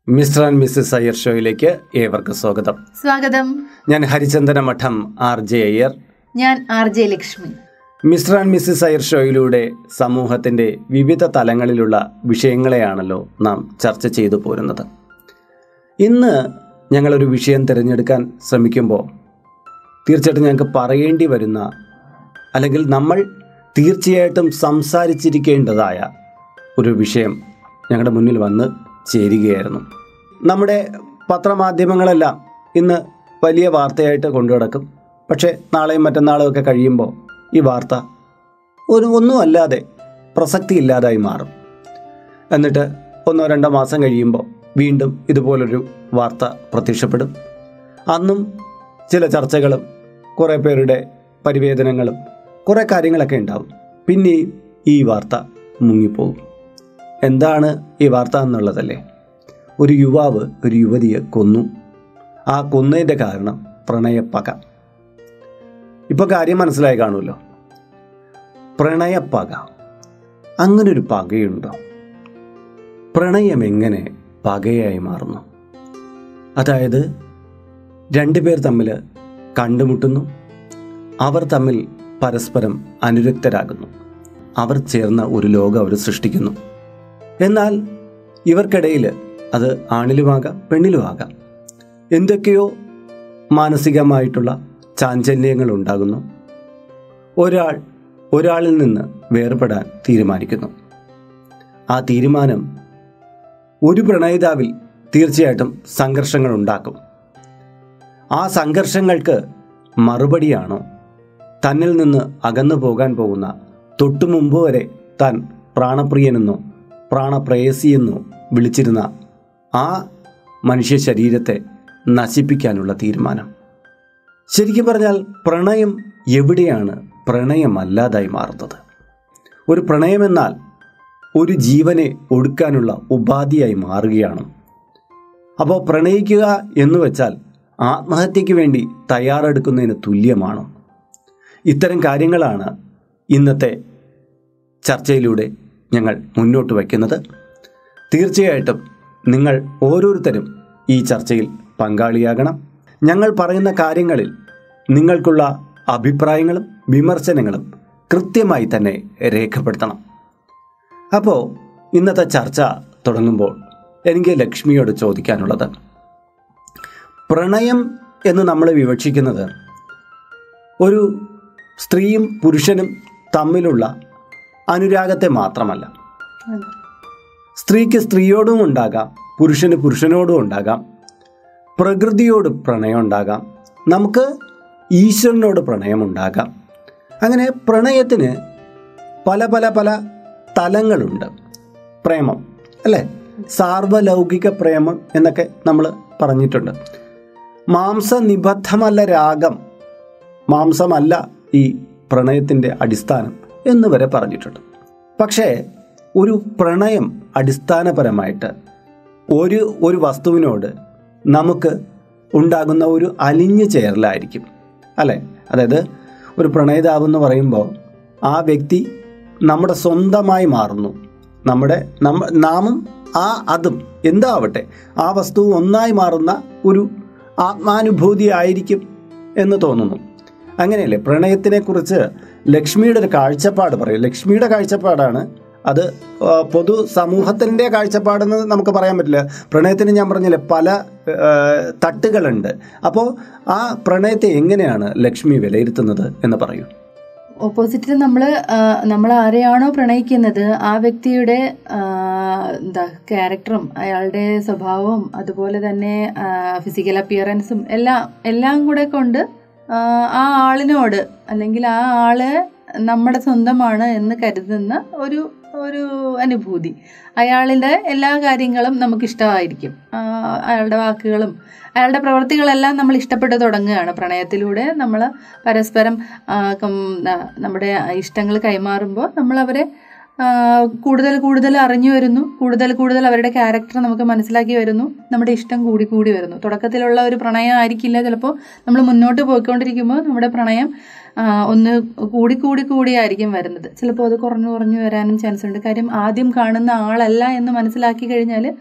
Mister and missus Iyer ഷോയിലേക്ക് ഏവർക്കും സ്വാഗതം സ്വാഗതം ഞാൻ ഹരിചന്ദന മഠം ആർ ജെ അയ്യർ ഞാൻ R J Lakshmi mister and missus Iyer ഷോയിലൂടെ സമൂഹത്തിൻ്റെ വിവിധ തലങ്ങളിലുള്ള വിഷയങ്ങളെയാണല്ലോ നാം ചർച്ച ചെയ്തു പോരുന്നത് ഇന്ന് ഞങ്ങളൊരു വിഷയം തിരഞ്ഞെടുക്കാൻ ശ്രമിക്കുമ്പോൾ തീർച്ചയായിട്ടും ഞങ്ങൾക്ക് പറയേണ്ടി വരുന്ന അല്ലെങ്കിൽ നമ്മൾ തീർച്ചയായിട്ടും സംസാരിച്ചിരിക്കേണ്ടതായ ഒരു വിഷയം ഞങ്ങളുടെ മുന്നിൽ വന്ന് ചേരുകയായിരുന്നു നമ്മുടെ പത്രമാധ്യമങ്ങളെല്ലാം ഇന്ന് വലിയ വാർത്തയായിട്ട് കൊണ്ടു നടക്കും പക്ഷേ നാളെയും മറ്റന്നാളും ഒക്കെ കഴിയുമ്പോൾ ഈ വാർത്ത ഒരു ഒന്നും അല്ലാതെ പ്രസക്തി ഇല്ലാതായി മാറും എന്നിട്ട് ഒന്നോ രണ്ടോ മാസം കഴിയുമ്പോൾ വീണ്ടും ഇതുപോലൊരു വാർത്ത പ്രത്യക്ഷപ്പെടും അന്നും ചില ചർച്ചകളും കുറേ പേരുടെ പരിവേദനങ്ങളും കുറേ കാര്യങ്ങളൊക്കെ ഉണ്ടാവും പിന്നെയും ഈ വാർത്ത മുങ്ങിപ്പോകും എന്താണ് ഈ വാർത്ത എന്നുള്ളതല്ലേ ഒരു യുവാവ് ഒരു യുവതിയെ കൊന്നു ആ കൊന്നതിൻ്റെ കാരണം പ്രണയപ്പക ഇപ്പോൾ കാര്യം മനസ്സിലായി കാണുമല്ലോ പ്രണയപ്പക അങ്ങനൊരു പകയുണ്ടോ പ്രണയം എങ്ങനെ പകയായി മാറുന്നു അതായത് രണ്ടുപേർ തമ്മിൽ കണ്ടുമുട്ടുന്നു അവർ തമ്മിൽ പരസ്പരം അനുരക്തരാകുന്നു അവർ ചേർന്ന ഒരു ലോകം അവർ സൃഷ്ടിക്കുന്നു എന്നാൽ ഇവർക്കിടയിൽ അത് ആണിലുമാകാം പെണ്ണിലുമാകാം എന്തൊക്കെയോ മാനസികമായിട്ടുള്ള ചാഞ്ചല്യങ്ങൾ ഉണ്ടാകുന്നു ഒരാൾ ഒരാളിൽ നിന്ന് വേർപെടാൻ തീരുമാനിക്കുന്നു ആ തീരുമാനം ഒരു പ്രണയിതാവിൽ തീർച്ചയായിട്ടും സംഘർഷങ്ങൾ ഉണ്ടാക്കും ആ സംഘർഷങ്ങൾക്ക് മറുപടിയാണോ തന്നിൽ നിന്ന് അകന്നു പോകാൻ പോകുന്ന തൊട്ടു മുമ്പ് വരെ താൻ പ്രാണപ്രിയനെന്നോ പ്രാണപ്രേയസിയെന്നോ വിളിച്ചിരുന്ന ആ മനുഷ്യ ശരീരത്തെ നശിപ്പിക്കാനുള്ള തീരുമാനം ശരിക്കും പറഞ്ഞാൽ പ്രണയം എവിടെയാണ് പ്രണയമല്ലാതായി മാറുന്നത് ഒരു പ്രണയമെന്നാൽ ഒരു ജീവനെ ഒടുക്കാനുള്ള ഉപാധിയായി മാറുകയാണ് അപ്പോൾ പ്രണയിക്കുക എന്ന് വെച്ചാൽ ആത്മഹത്യയ്ക്ക് വേണ്ടി തയ്യാറെടുക്കുന്നതിന് തുല്യമാണ് ഇത്തരം കാര്യങ്ങളാണ് ഇന്നത്തെ ചർച്ചയിലൂടെ ഞങ്ങൾ മുന്നോട്ട് വയ്ക്കുന്നത് തീർച്ചയായിട്ടും നിങ്ങൾ ഓരോരുത്തരും ഈ ചർച്ചയിൽ പങ്കാളിയാകണം ഞങ്ങൾ പറയുന്ന കാര്യങ്ങളിൽ നിങ്ങൾക്കുള്ള അഭിപ്രായങ്ങളും വിമർശനങ്ങളും കൃത്യമായി തന്നെ രേഖപ്പെടുത്തണം അപ്പോൾ ഇന്നത്തെ ചർച്ച തുടങ്ങുമ്പോൾ എനിക്ക് ലക്ഷ്മിയോട് ചോദിക്കാനുള്ളത് പ്രണയം എന്ന് നമ്മൾ വിവക്ഷിക്കുന്നത് ഒരു സ്ത്രീയും പുരുഷനും തമ്മിലുള്ള അനുരാഗത്തെ മാത്രമല്ല സ്ത്രീക്ക് സ്ത്രീയോടും ഉണ്ടാകാം പുരുഷന് പുരുഷനോടും ഉണ്ടാകാം പ്രകൃതിയോട് പ്രണയം ഉണ്ടാകാം നമുക്ക് ഈശ്വരനോട് പ്രണയം ഉണ്ടാകാം അങ്ങനെ പ്രണയത്തിന് പല പല പല തലങ്ങളുണ്ട് പ്രേമം അല്ലേ സാർവലൗകിക പ്രേമം എന്നൊക്കെ നമ്മൾ പറഞ്ഞിട്ടുണ്ട് മാംസനിബദ്ധമല്ല രാഗം മാംസമല്ല ഈ പ്രണയത്തിൻ്റെ അടിസ്ഥാനം എന്ന് വരെ പറഞ്ഞിട്ടുണ്ട് പക്ഷേ ഒരു പ്രണയം അടിസ്ഥാനപരമായിട്ട് ഒരു ഒരു വസ്തുവിനോട് നമുക്ക് ഉണ്ടാകുന്ന ഒരു അലിഞ്ഞു ചേരലായിരിക്കും അല്ലേ അതായത് ഒരു പ്രണയിതാവെന്ന് പറയുമ്പോൾ ആ വ്യക്തി നമ്മുടെ സ്വന്തമായി മാറുന്നു നമ്മുടെ നമ്മ നാമും ആ അതും എന്താവട്ടെ ആ വസ്തു ഒന്നായി മാറുന്ന ഒരു ആത്മാനുഭൂതി ആയിരിക്കും എന്ന് തോന്നുന്നു അങ്ങനെയല്ലേ പ്രണയത്തിനെ കുറിച്ച് ലക്ഷ്മിയുടെ ഒരു കാഴ്ചപ്പാട് പറയും ലക്ഷ്മിയുടെ കാഴ്ചപ്പാടാണ് അത് ആ, പൊതു സമൂഹത്തിൻ്റെ കാഴ്ചപ്പാടെന്ന് നമുക്ക് പറയാൻ പറ്റില്ല പ്രണയത്തിന് ഞാൻ പറഞ്ഞില്ലേ പല ആ, തട്ടുകളുണ്ട് അപ്പോൾ ആ പ്രണയത്തെ എങ്ങനെയാണ് ലക്ഷ്മി വിലയിരുത്തുന്നത് എന്ന് പറയൂ ഓപ്പോസിറ്റിൽ നമ്മൾ നമ്മൾ ആരെയാണോ പ്രണയിക്കുന്നത് ആ വ്യക്തിയുടെ ആ, എന്താ ക്യാരക്ടറും അയാളുടെ സ്വഭാവവും അതുപോലെ തന്നെ ഫിസിക്കൽ അപ്പിയറൻസും എല്ലാം എല്ലാം കൂടെ കൊണ്ട് ആ, ആ ആളിനോട് അല്ലെങ്കിൽ ആ ആള് നമ്മുടെ സ്വന്തമാണ് എന്ന് കരുതുന്ന ഒരു ഒരു അനുഭൂതി അയാളുടെ എല്ലാ കാര്യങ്ങളും നമുക്ക് ഇഷ്ടമായിരിക്കും ആ, അയാളുടെ വാക്കുകളും അയാളുടെ പ്രവൃത്തികളെല്ലാം നമ്മൾ ഇഷ്ടപ്പെട്ടു തുടങ്ങുകയാണ് പ്രണയത്തിലൂടെ നമ്മൾ പരസ്പരം ആ, കം- ആ, നമ്മുടെ ഇഷ്ടങ്ങൾ കൈമാറുമ്പോൾ നമ്മൾ അവരെ ആ, കൂടുതൽ കൂടുതൽ അറിഞ്ഞു വരുന്നു കൂടുതൽ കൂടുതൽ അവരുടെ ക്യാരക്ടർ നമുക്ക് മനസ്സിലാക്കി വരുന്നു നമ്മുടെ ഇഷ്ടം കൂടി കൂടി വരുന്നു തുടക്കത്തിലുള്ള ഒരു പ്രണയം ആയിരിക്കില്ല ചിലപ്പോൾ നമ്മൾ മുന്നോട്ട് പോയിക്കൊണ്ടിരിക്കുമ്പോൾ നമ്മുടെ പ്രണയം ആ, ഒന്ന് കൂടി കൂടി കൂടിയായിരിക്കും വരുന്നത് ചിലപ്പോൾ അത് കുറഞ്ഞു കുറഞ്ഞു വരാനും ചാൻസ് ഉണ്ട് കാര്യം ആദ്യം കാണുന്ന ആളല്ല എന്ന് മനസ്സിലാക്കി കഴിഞ്ഞാൽ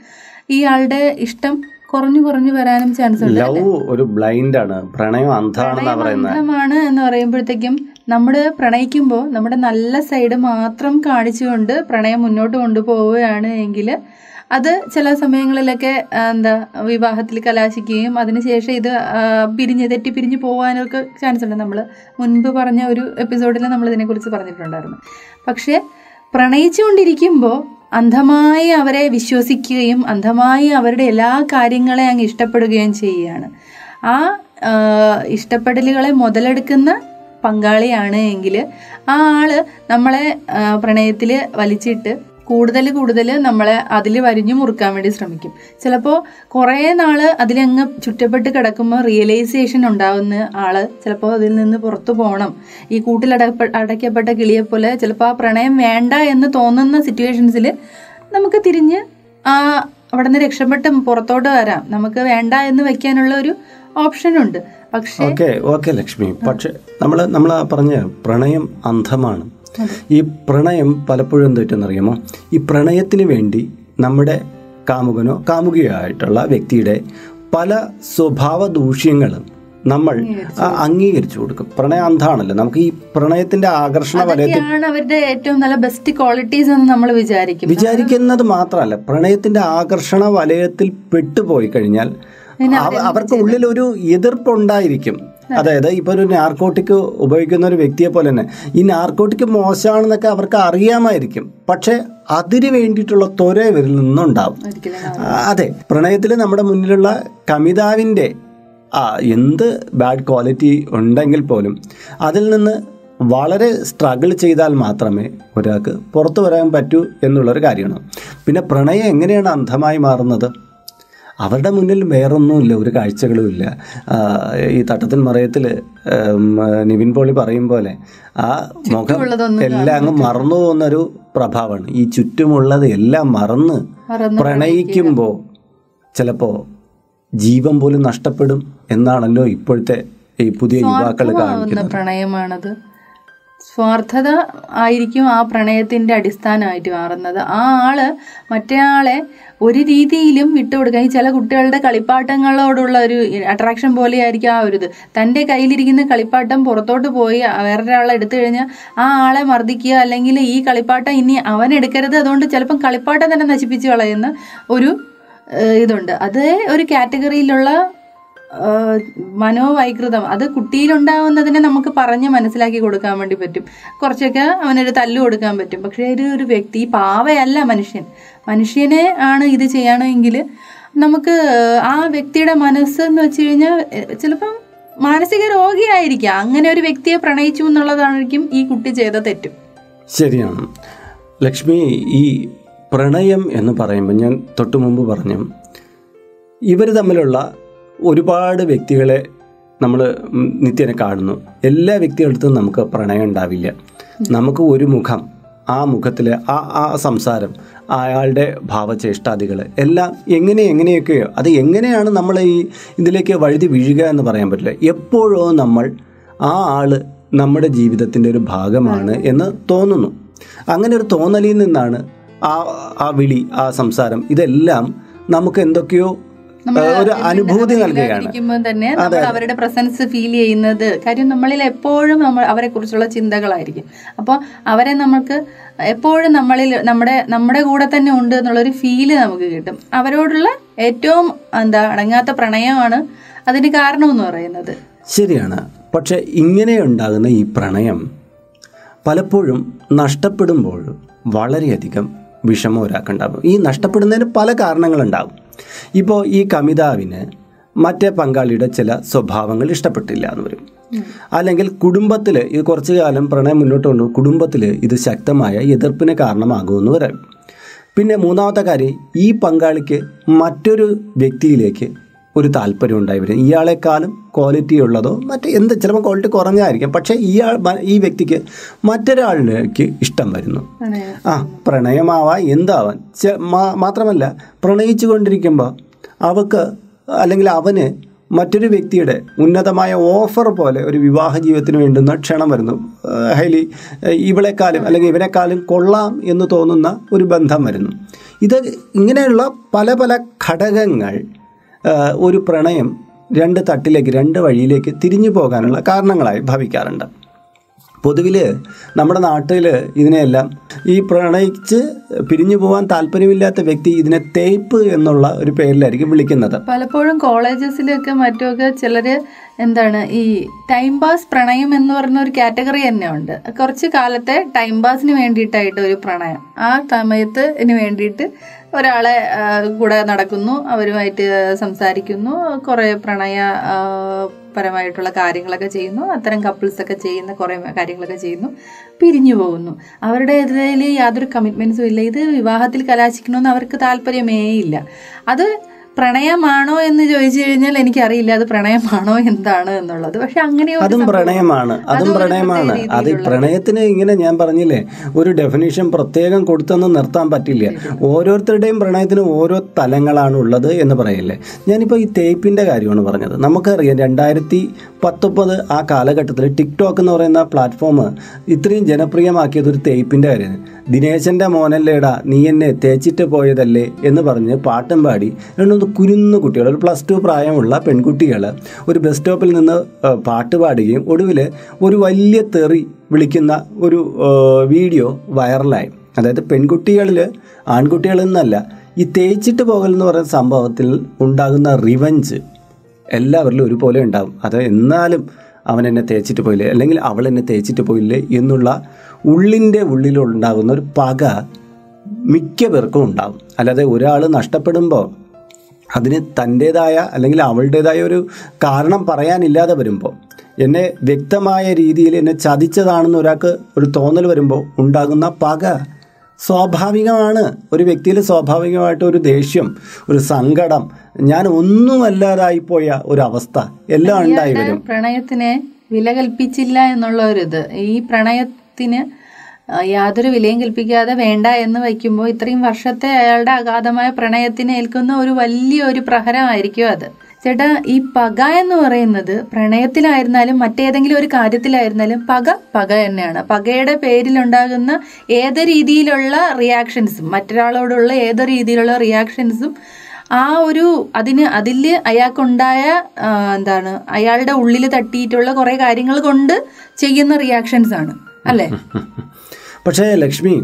ഇയാളുടെ ഇഷ്ടം കുറഞ്ഞു കുറഞ്ഞു വരാനും ചാൻസ് ഉണ്ട് ലവ് ഒരു ബ്ലൈൻഡ് ആണ് പ്രണയം അന്ധാണെന്നാ പറയുന്നത് ബന്ധമാണ് എന്ന് പറയുമ്പോഴത്തേക്കും നമ്മൾ പ്രണയിക്കുമ്പോൾ നമ്മുടെ നല്ല സൈഡ് മാത്രം കാണിച്ചുകൊണ്ട് പ്രണയം മുന്നോട്ട് കൊണ്ടുപോവുകയാണ് എങ്കിൽ അത് ചില സമയങ്ങളിലൊക്കെ ആ, എന്താ വിവാഹത്തിൽ കലാശിക്കുകയും അതിനുശേഷം ഇത് ആ, പിരിഞ്ഞ് തെറ്റിപ്പിരിഞ്ഞ് പോകാനൊക്കെ ചാൻസ് ഉണ്ട് നമ്മൾ മുൻപ് പറഞ്ഞ ഒരു എപ്പിസോഡിൽ നമ്മൾ ഇതിനെക്കുറിച്ച് പറഞ്ഞിട്ടുണ്ടായിരുന്നു പക്ഷേ പ്രണയിച്ചുകൊണ്ടിരിക്കുമ്പോൾ അന്ധമായി അവരെ വിശ്വസിക്കുകയും അന്ധമായി അവരുടെ എല്ലാ കാര്യങ്ങളെ അങ്ങ് ഇഷ്ടപ്പെടുകയും ചെയ്യുകയാണ് ആ ആ, ഇഷ്ടപ്പെടലുകളെ മുതലെടുക്കുന്ന പങ്കാളിയാണ് എങ്കിൽ ആ ആള് നമ്മളെ പ്രണയത്തിൽ വലിച്ചിട്ട് കൂടുതൽ കൂടുതൽ നമ്മളെ അതിൽ വരിഞ്ഞു മുറുക്കാൻ വേണ്ടി ശ്രമിക്കും ചിലപ്പോൾ കുറേ നാള് അതിലങ്ങ് ചുറ്റപ്പെട്ട് കിടക്കുമ്പോൾ റിയലൈസേഷൻ ഉണ്ടാവുന്ന ആള് ചിലപ്പോൾ അതിൽ നിന്ന് പുറത്തു പോകണം ഈ കൂട്ടിലടപ്പ അടയ്ക്കപ്പെട്ട കിളിയെ പോലെ ചിലപ്പോൾ ആ പ്രണയം വേണ്ട എന്ന് തോന്നുന്ന സിറ്റുവേഷൻസിൽ നമുക്ക് തിരിഞ്ഞ് ആ അവിടെ നിന്ന് രക്ഷപ്പെട്ട് പുറത്തോട്ട് വരാം നമുക്ക് വേണ്ട എന്ന് വെക്കാനുള്ള ഒരു ഓപ്ഷൻ ഉണ്ട് പക്ഷേ ഓക്കെ ഓക്കെ ലക്ഷ്മി പക്ഷെ നമ്മൾ നമ്മൾ പറഞ്ഞ പ്രണയം അന്ധമാണ് ഈ പ്രണയം പലപ്പോഴും എന്ത് പറ്റുമെന്നറിയാമോ ഈ പ്രണയത്തിന് വേണ്ടി നമ്മുടെ കാമുകനോ കാമുകിയോ ആയിട്ടുള്ള വ്യക്തിയുടെ പല സ്വഭാവ ദൂഷ്യങ്ങളും നമ്മൾ ആ, അംഗീകരിച്ചു കൊടുക്കും പ്രണയം അന്ധാണല്ലോ നമുക്ക് ഈ പ്രണയത്തിന്റെ ആകർഷണ വലയത്തിൽ ഇതൊക്കെയാണ് അവരുടെ ഏറ്റവും നല്ല ബെസ്റ്റ് ക്വാളിറ്റീസ് എന്ന് നമ്മൾ വിചാരിക്കും വിചാരിക്കുന്നത് മാത്രമല്ല പ്രണയത്തിന്റെ ആകർഷണ വലയത്തിൽ പെട്ടുപോയി കഴിഞ്ഞാൽ അവ- അവർക്ക് ഉള്ളിൽ ഒരു എതിർപ്പുണ്ടായിരിക്കും അതായത് ഇപ്പൊ ഒരു നാർക്കോട്ടിക് ഉപയോഗിക്കുന്ന ഒരു വ്യക്തിയെ പോലെ തന്നെ ഈ നാർക്കോട്ടിക് മോശമാണെന്നൊക്കെ അവർക്ക് അറിയാമായിരിക്കും പക്ഷെ അതിന് വേണ്ടിയിട്ടുള്ള ത്വര ഇവരിൽ നിന്നുണ്ടാവും ഒരിക്കലും ആ, അതെ പ്രണയത്തിൽ നമ്മുടെ മുന്നിലുള്ള കമിതാവിൻ്റെ ആ എന്ത് ബാഡ് ക്വാളിറ്റി ഉണ്ടെങ്കിൽ പോലും അതിൽ നിന്ന് വളരെ സ്ട്രഗിൾ ചെയ്താൽ മാത്രമേ ഒരാൾക്ക് പുറത്തു വരാൻ പറ്റൂ എന്നുള്ളൊരു കാര്യമാണ് പിന്നെ പ്രണയം എങ്ങനെയാണ് അന്ധമായി മാറുന്നത് അവരുടെ മുന്നിൽ വേറൊന്നുമില്ല ഒരു കാഴ്ചകളും ഇല്ല ആ, ഈ തട്ടത്തിൻ മറയത്തിൽ നിവിൻ പോളി പറയും പോലെ ആ മുഖം ചുറ്റുമുള്ളതൊന്നും എല്ലാം അങ്ങ് മറന്നു പോകുന്നൊരു പ്രഭാവമാണ് ഈ ചുറ്റുമുള്ളത് എല്ലാം മറന്ന് മറന്ന് പ്രണയിക്കുമ്പോൾ ചിലപ്പോൾ ജീവൻ പോലും നഷ്ടപ്പെടും എന്നാണല്ലോ ഇപ്പോഴത്തെ ഈ പുതിയ യുവാക്കൾ സ്വാർത്ഥമാവുന്ന കാണിക്കുന്നത് പ്രണയമാണത് സ്വാർത്ഥത ആയിരിക്കും ആ പ്രണയത്തിന്റെ അടിസ്ഥാനമായിട്ട് മാറുന്നത് ആ ആള് മറ്റേ ആളെ ഒരു രീതിയിലും വിട്ടുകൊടുക്കാൻ ഈ ചില കുട്ടികളുടെ കളിപ്പാട്ടങ്ങളോടുള്ള ഒരു അട്രാക്ഷൻ പോലെ ആയിരിക്കും ആ ഒരു ഇത് തൻ്റെ കയ്യിലിരിക്കുന്ന കളിപ്പാട്ടം പുറത്തോട്ട് പോയി വേറൊരാളെ എടുത്തു കഴിഞ്ഞാൽ ആ ആളെ മർദ്ദിക്കുക അല്ലെങ്കിൽ ഈ കളിപ്പാട്ടം ഇനി അവൻ എടുക്കരുത് അതുകൊണ്ട് ചിലപ്പം കളിപ്പാട്ടം തന്നെ നശിപ്പിച്ച് കളയുന്ന ഒരു ഏഹ്, ഇതുണ്ട് അത് ഒരു കാറ്റഗറിയിലുള്ള ആഹ് മനോവൈകൃതം അത് കുട്ടിയിലുണ്ടാവുന്നതിനെ നമുക്ക് പറഞ്ഞ് മനസ്സിലാക്കി കൊടുക്കാൻ വേണ്ടി പറ്റും കുറച്ചൊക്കെ അവനൊരു തല്ല് കൊടുക്കാൻ പറ്റും പക്ഷേ ഒരു ഒരു വ്യക്തി ഈ പാവയല്ല മനുഷ്യൻ മനുഷ്യനെ ആണ് ഇത് ചെയ്യണമെങ്കിൽ നമുക്ക് ആ വ്യക്തിയുടെ മനസ്സ് എന്ന് വെച്ച് കഴിഞ്ഞാൽ ചിലപ്പം മാനസിക രോഗിയായിരിക്കാം അങ്ങനെ ഒരു വ്യക്തിയെ പ്രണയിച്ചു എന്നുള്ളതായിരിക്കും ഈ കുട്ടി ചെയ്ത തെറ്റും ശരിയാണ് ലക്ഷ്മി ഈ പ്രണയം എന്ന് പറയുമ്പോൾ ഞാൻ തൊട്ടു മുമ്പ് പറഞ്ഞു ഇവർ തമ്മിലുള്ള ഒരുപാട് വ്യക്തികളെ നമ്മൾ നിത്യേന കാണുന്നു എല്ലാ വ്യക്തികളടുത്തും നമുക്ക് പ്രണയം ഉണ്ടാവില്ല നമുക്ക് ഒരു മുഖം ആ മുഖത്തിൽ ആ ആ സംസാരം അയാളുടെ ഭാവചേഷ്ടാദികൾ എല്ലാം എങ്ങനെ എങ്ങനെയൊക്കെയോ അത് എങ്ങനെയാണ് നമ്മൾ ഈ ഇതിലേക്ക് വഴുതി വീഴുക എന്ന് പറയാൻ പറ്റില്ല എപ്പോഴോ നമ്മൾ ആ ആള് നമ്മുടെ ജീവിതത്തിൻ്റെ ഒരു ഭാഗമാണ് എന്ന് തോന്നുന്നു അങ്ങനെ ഒരു തോന്നലിൽ നിന്നാണ് ആ ആ വിളി ആ സംസാരം ഇതെല്ലാം നമുക്ക് എന്തൊക്കെയോ നമ്മൾ ഏഹ്, ഒരു അനുഭൂതി നൽകുകയാണ് ഇരിക്കുമ്പോൾ തന്നെ നമ്മൾ അവരുടെ പ്രസൻസ് ഫീൽ ചെയ്യുന്നത് കാര്യം നമ്മളിൽ എപ്പോഴും നമ്മൾ അവരെ കുറിച്ചുള്ള ചിന്തകളായിരിക്കും അപ്പോൾ അവരെ നമുക്ക് എപ്പോഴും നമ്മളിൽ നമ്മുടെ നമ്മുടെ കൂടെ തന്നെ ഉണ്ട് എന്നുള്ളൊരു ഫീല് നമുക്ക് കിട്ടും അവരോടുള്ള ഏറ്റവും എന്താ അടങ്ങാത്ത പ്രണയമാണ് അതിന് കാരണം എന്ന് പറയുന്നത് ശരിയാണ് പക്ഷെ ഇങ്ങനെ ഉണ്ടാകുന്ന ഈ പ്രണയം പലപ്പോഴും നഷ്ടപ്പെടുമ്പോൾ വളരെയധികം വിഷമം ഒരാൾക്കുണ്ടാകും ഈ നഷ്ടപ്പെടുന്നതിന് പല കാരണങ്ങളുണ്ടാകും ഇപ്പോൾ ഈ കമിതാവിന് മറ്റേ പങ്കാളിയുടെ ചില സ്വഭാവങ്ങൾ ഇഷ്ടപ്പെട്ടില്ല എന്ന് വരും അല്ലെങ്കിൽ കുടുംബത്തിൽ ഇത് കുറച്ചു കാലം പ്രണയം മുന്നോട്ട് കൊണ്ടു കുടുംബത്തിൽ ഇത് ശക്തമായ എതിർപ്പിന് കാരണമാകുമെന്ന് വരാം പിന്നെ മൂന്നാമത്തെ കാര്യം ഈ പങ്കാളിക്ക് മറ്റൊരു വ്യക്തിയിലേക്ക് ഒരു താല്പര്യം ഉണ്ടായി വരും ഇയാളെക്കാളും ക്വാളിറ്റി ഉള്ളതോ മറ്റ് എന്ത് ചിലപ്പോൾ ക്വാളിറ്റി കുറഞ്ഞായിരിക്കും പക്ഷേ ഇയാൾ മ- ഈ വ്യക്തിക്ക് മറ്റൊരാളിലേക്ക് ഇഷ്ടം വരുന്നു പ്രണയം ആ പ്രണയമാവാം എന്താവാൻ ചെ- മാ- മാത്രമല്ല പ്രണയിച്ചു കൊണ്ടിരിക്കുമ്പോൾ അവക്ക് അല്ലെങ്കിൽ അവന് മറ്റൊരു വ്യക്തിയുടെ ഉന്നതമായ ഓഫർ പോലെ ഒരു വിവാഹ ജീവിതത്തിന് വേണ്ടുന്ന ക്ഷണം വരുന്നു ഹൈലി ഇവളെക്കാളും അല്ലെങ്കിൽ ഇവനെക്കാളും കൊള്ളാം എന്ന് തോന്നുന്ന ഒരു ബന്ധം വരുന്നു ഇത് ഇങ്ങനെയുള്ള പല പല ഘടകങ്ങൾ ആ, ഒരു പ്രണയം രണ്ട് തട്ടിലേക്ക് രണ്ട് വഴിയിലേക്ക് തിരിഞ്ഞു പോകാനുള്ള കാരണങ്ങളായി ഭവിക്കാറുണ്ട് പൊതുവിൽ നമ്മുടെ നാട്ടിൽ ഇതിനെയെല്ലാം ഈ പ്രണയിച്ച് പിരിഞ്ഞു പോകാൻ താല്പര്യമില്ലാത്ത വ്യക്തി ഇതിനെ തേയ്പ്പ് എന്നുള്ള ഒരു പേരിലായിരിക്കും വിളിക്കുന്നത് പലപ്പോഴും കോളേജസിലൊക്കെ മറ്റുമൊക്കെ ചിലര് എന്താണ് ഈ ടൈം പാസ് പ്രണയം എന്ന് പറഞ്ഞ ഒരു കാറ്റഗറി തന്നെ ഉണ്ട് കുറച്ച് കാലത്തെ ടൈം പാസിന് വേണ്ടിയിട്ടായിട്ട് ഒരു പ്രണയം ആ സമയത്ത് ഇതിന് വേണ്ടിയിട്ട് ഒരാളെ ആ, കൂടെ നടക്കുന്നു അവരുമായിട്ട് സംസാരിക്കുന്നു കുറേ പ്രണയ ആ, പരമായിട്ടുള്ള കാര്യങ്ങളൊക്കെ ചെയ്യുന്നു അത്തരം കപ്പിൾസ് ഒക്കെ ചെയ്യുന്ന കുറേ കാര്യങ്ങളൊക്കെ ചെയ്യുന്നു പിരിഞ്ഞു പോകുന്നു അവരുടെ ഇതിൽ യാതൊരു കമ്മിറ്റ്മെന്റ്സും ഇല്ല ഇത് വിവാഹത്തിൽ കലാശിക്കണമെന്ന് അവർക്ക് താല്പര്യമേ ഇല്ല അത് പ്രണയമാണോ എന്ന് ചോദിച്ചു കഴിഞ്ഞാൽ എനിക്കറിയില്ല അത് പ്രണയമാണോ എന്താണ് എന്നുള്ളത് പക്ഷെ അങ്ങനെ ഒരു അതും സംഭവം- പ്രണയമാണ് അതും അതും ഒരു പ്രണയമാണ് പ്രത്യേക അത് രീതിയിലുള്ള- പ്രണയത്തിന് ഇങ്ങനെ ഞാൻ പറഞ്ഞില്ലേ ഒരു ഡെഫിനിഷൻ പ്രത്യേകം കൊടുത്തെന്ന് നിർത്താൻ പറ്റില്ല ഓരോരുത്തരുടെയും പ്രണയത്തിന് ഓരോ തലങ്ങളാണ് ഉള്ളത് എന്ന് പറയില്ലേ ഞാനിപ്പോൾ ഈ തേപ്പിൻ്റെ കാര്യമാണ് പറഞ്ഞത് നമുക്കറിയാം രണ്ടായിരത്തി പത്തൊമ്പത് ആ കാലഘട്ടത്തിൽ ടിക്ടോക്ക് എന്ന് പറയുന്ന പ്ലാറ്റ്ഫോം ഇത്രയും ജനപ്രിയമാക്കിയത് ഒരു തേപ്പിൻ്റെ കാര്യമാണ് ദിനേശൻ്റെ മോനല്ലേടാ നീ എന്നെ തേച്ചിട്ട് പോയതല്ലേ എന്ന് പറഞ്ഞ് പാട്ടും പാടി രണ്ടു കുരുന്നു കുട്ടികൾ ഒരു പ്ലസ് ടു പ്രായമുള്ള പെൺകുട്ടികൾ ഒരു ബസ് സ്റ്റോപ്പിൽ നിന്ന് ആ, പാട്ട് പാടുകയും ഒടുവിൽ ഒരു വലിയ തെറി വിളിക്കുന്ന ഒരു ആ, വീഡിയോ വൈറലായി അതായത് പെൺകുട്ടികളിൽ ആൺകുട്ടികളിൽ നിന്നല്ല ഈ തേച്ചിട്ട് പോകൽ എന്ന് പറയുന്ന സംഭവത്തിൽ ഉണ്ടാകുന്ന റിവഞ്ച് എല്ലാവരിലും ഒരുപോലെ ഉണ്ടാകും അത് എന്നാലും അവൻ എന്നെ തേച്ചിട്ട് പോയില്ലേ അല്ലെങ്കിൽ അവൾ എന്നെ തേച്ചിട്ട് പോയില്ലേ എന്നുള്ള ഉള്ളിൻ്റെ ഉള്ളിലുണ്ടാകുന്ന ഒരു പക മിക്ക പേർക്കും ഉണ്ടാകും അല്ലാതെ ഒരാൾ നഷ്ടപ്പെടുമ്പോൾ അതിന് തൻ്റേതായ അല്ലെങ്കിൽ അവളുടേതായ ഒരു കാരണം പറയാനില്ലാതെ വരുമ്പോൾ എന്നെ വ്യക്തമായ രീതിയിൽ എന്നെ ചതിച്ചതാണെന്ന് ഒരാൾക്ക് ഒരു തോന്നൽ വരുമ്പോൾ ഉണ്ടാകുന്ന പക സ്വാഭാവികമാണ് ഒരു വ്യക്തിയിൽ സ്വാഭാവികമായിട്ട് ഒരു ദേഷ്യം ഒരു സങ്കടം ഞാൻ ഒന്നുമല്ലാതായിപ്പോയ ഒരു അവസ്ഥ എല്ലാം ഉണ്ടായി വരും പ്രണയത്തിന് വില കൽപ്പിച്ചില്ല എന്നുള്ള ഒരു ഇത് ഈ പ്രണയത്തിന് ആ, യാതൊരു വിലയും കൽപ്പിക്കാതെ വേണ്ട എന്ന് വയ്ക്കുമ്പോൾ ഇത്രയും വർഷത്തെ അയാളുടെ അഗാധമായ പ്രണയത്തിന് ഏൽക്കുന്ന ഒരു വലിയൊരു പ്രഹരമായിരിക്കും അത് ചേട്ടാ ഈ പക എന്ന് പറയുന്നത് പ്രണയത്തിലായിരുന്നാലും മറ്റേതെങ്കിലും ഒരു കാര്യത്തിലായിരുന്നാലും പക പക തന്നെയാണ് പകയുടെ പേരിലുണ്ടാകുന്ന ഏത് രീതിയിലുള്ള റിയാക്ഷൻസും മറ്റൊരാളോടുള്ള ഏത് രീതിയിലുള്ള റിയാക്ഷൻസും ആ ഒരു അതിന് അതിൽ അയാൾക്കുണ്ടായ ആ, എന്താണ് അയാളുടെ ഉള്ളിൽ തട്ടിയിട്ടുള്ള കുറെ കാര്യങ്ങൾ കൊണ്ട് ചെയ്യുന്ന റിയാക്ഷൻസ് ആണ് അല്ലേ പക്ഷേ ലക്ഷ്മി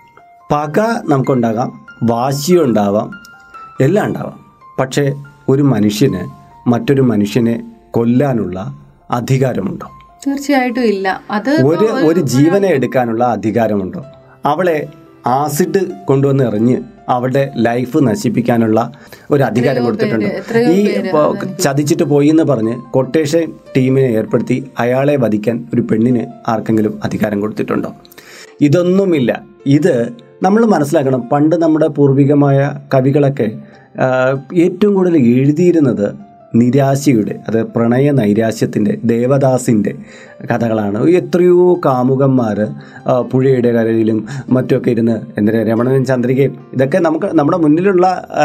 പക നമുക്കുണ്ടാകാം വാശിയുണ്ടാവാം എല്ലാം ഉണ്ടാവാം പക്ഷേ ഒരു മനുഷ്യന് മറ്റൊരു മനുഷ്യനെ കൊല്ലാനുള്ള അധികാരമുണ്ടോ തീർച്ചയായിട്ടും ഇല്ല അത് ഒരു ഒരു ജീവനെ എടുക്കാനുള്ള അധികാരമുണ്ടോ അവളെ ആസിഡ് കൊണ്ടുവന്ന് എറിഞ്ഞ് അവളുടെ ലൈഫ് നശിപ്പിക്കാനുള്ള ഒരു അധികാരം കൊടുത്തിട്ടുണ്ട് എത്രയോ ഈ ഇപ്പോ ചതിച്ചിട്ട് പോയി എന്ന് പറഞ്ഞ് കൊട്ടേഷൻ ടീമിനെ ഏർപ്പെടുത്തി അയാളെ വധിക്കാൻ ഒരു പെണ്ണിന് ആർക്കെങ്കിലും അധികാരം കൊടുത്തിട്ടുണ്ടോ ഇതൊന്നുമില്ല ഇത് നമ്മൾ മനസ്സിലാക്കണം പണ്ട് നമ്മുടെ പൂർവികമായ കവികളൊക്കെ ആ, ഏറ്റവും കൂടുതൽ എഴുതിയിരുന്നത് നിരാശയുടെ അത് പ്രണയ നൈരാശ്യത്തിൻ്റെ ദേവദാസിൻ്റെ കഥകളാണ് എത്രയോ കാമുകന്മാർ പുഴയുടെ കരയിലും മറ്റുമൊക്കെ ഇരുന്ന് എന്തിനാ രമണനും ചന്ദ്രികയും ഇതൊക്കെ നമുക്ക് നമ്മുടെ മുന്നിലുള്ള ആ,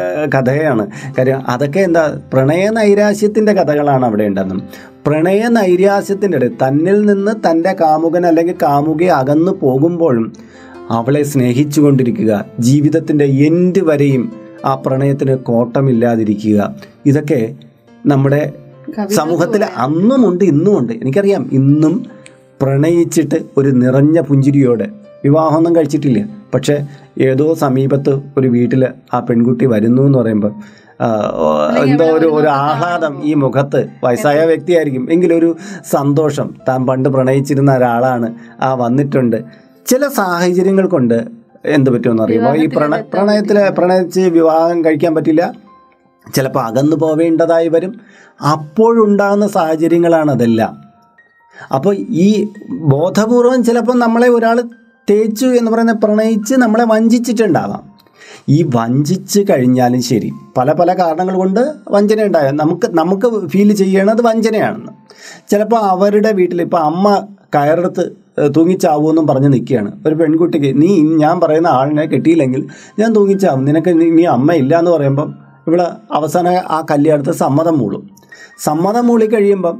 കഥയാണ് കാര്യം അതൊക്കെ എന്താ പ്രണയ നൈരാശ്യത്തിൻ്റെ കഥകളാണ് അവിടെ ഉണ്ടെന്നും പ്രണയ നൈരാശ്യത്തിൻ്റെ ഇടയിൽ തന്നിൽ നിന്ന് തൻ്റെ കാമുകൻ അല്ലെങ്കിൽ കാമുകയെ അകന്നു പോകുമ്പോഴും അവളെ സ്നേഹിച്ചുകൊണ്ടിരിക്കുക ജീവിതത്തിൻ്റെ എൻഡ് വരെയും ആ പ്രണയത്തിന് കോട്ടമില്ലാതിരിക്കുക ഇതൊക്കെ നമ്മുടെ സമൂഹത്തിൽ അന്നുമുണ്ട് ഇന്നുമുണ്ട് എനിക്കറിയാം ഇന്നും പ്രണയിച്ചിട്ട് ഒരു നിറഞ്ഞ പുഞ്ചിരിയോടെ വിവാഹമൊന്നും കഴിച്ചിട്ടില്ല പക്ഷെ ഏതോ സമീപത്ത് ഒരു വീട്ടിൽ ആ പെൺകുട്ടി വരുന്നു എന്ന് പറയുമ്പോൾ ആ, ഓ, എന്തോ ഒരു ഒരു ആഹ്ലാദം ഈ മുഖത്ത് വയസ്സായ വ്യക്തിയായിരിക്കും എങ്കിലും ഒരു സന്തോഷം താൻ പണ്ട് പ്രണയിച്ചിരുന്ന ഒരാളാണ് ആ വന്നിട്ടുണ്ട് ചില സാഹചര്യങ്ങൾ കൊണ്ട് എന്ത് പറ്റുമെന്ന് അറിയുമോ ഈ പ്രണ പ്രണയത്തിൽ പ്രണയിച്ച് വിവാഹം കഴിക്കാൻ പറ്റില്ല ചിലപ്പോൾ അകന്നു പോവേണ്ടതായി വരും അപ്പോഴുണ്ടാകുന്ന സാഹചര്യങ്ങളാണ് അതെല്ലാം അപ്പോൾ ഈ ബോധപൂർവം ചിലപ്പോൾ നമ്മളെ ഒരാൾ തേച്ചു എന്ന് പറയുന്ന പ്രണയിച്ച് നമ്മളെ വഞ്ചിച്ചിട്ടുണ്ടാവാം ഈ വഞ്ചിച്ച് കഴിഞ്ഞാലും ശരി പല പല കാരണങ്ങൾ കൊണ്ട് വഞ്ചന ഉണ്ടാകാം നമുക്ക് നമുക്ക് ഫീൽ ചെയ്യണത് വഞ്ചനയാണെന്ന് ചിലപ്പോൾ അവരുടെ വീട്ടിൽ ഇപ്പോൾ അമ്മ കയറെടുത്ത് ഏഹ്, തൂങ്ങിച്ചാവുമെന്നും പറഞ്ഞ് നിൽക്കുകയാണ് ഒരു പെൺകുട്ടിക്ക് നീ ഞാൻ പറയുന്ന ആളിനെ കെട്ടിയില്ലെങ്കിൽ ഞാൻ തൂങ്ങിച്ചാവും നിനക്ക് നീ- നീ അമ്മ ഇല്ല എന്ന് പറയുമ്പം ഇവിടെ അവസാനം ആ കല്യാണത്തിൽ സമ്മതം മൂളും സമ്മതം മൂളി കഴിയുമ്പം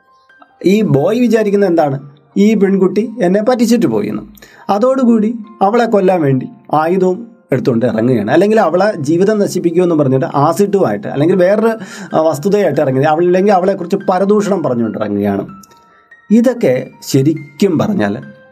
ഈ ബോയ് വിചാരിക്കുന്നത് എന്താണ് ഈ പെൺകുട്ടി എന്നെ പറ്റിച്ചിട്ട് പോയി എന്ന് അതോടുകൂടി അവളെ കൊല്ലാൻ വേണ്ടി ആയുധവും എടുത്തുകൊണ്ട് ഇറങ്ങുകയാണ് അല്ലെങ്കിൽ അവളെ ജീവിതം നശിപ്പിക്കുമെന്ന് പറഞ്ഞിട്ട് ആസിഡുമായിട്ട് അല്ലെങ്കിൽ വേറൊരു ആ, വസ്തുതയായിട്ട് ഇറങ്ങി അവളില്ലെങ്കിൽ അവളെക്കുറിച്ച് പരദൂഷണം പറഞ്ഞുകൊണ്ട് ഇറങ്ങുകയാണ് ഇതൊക്കെ ശരിക്കും പറഞ്ഞാൽ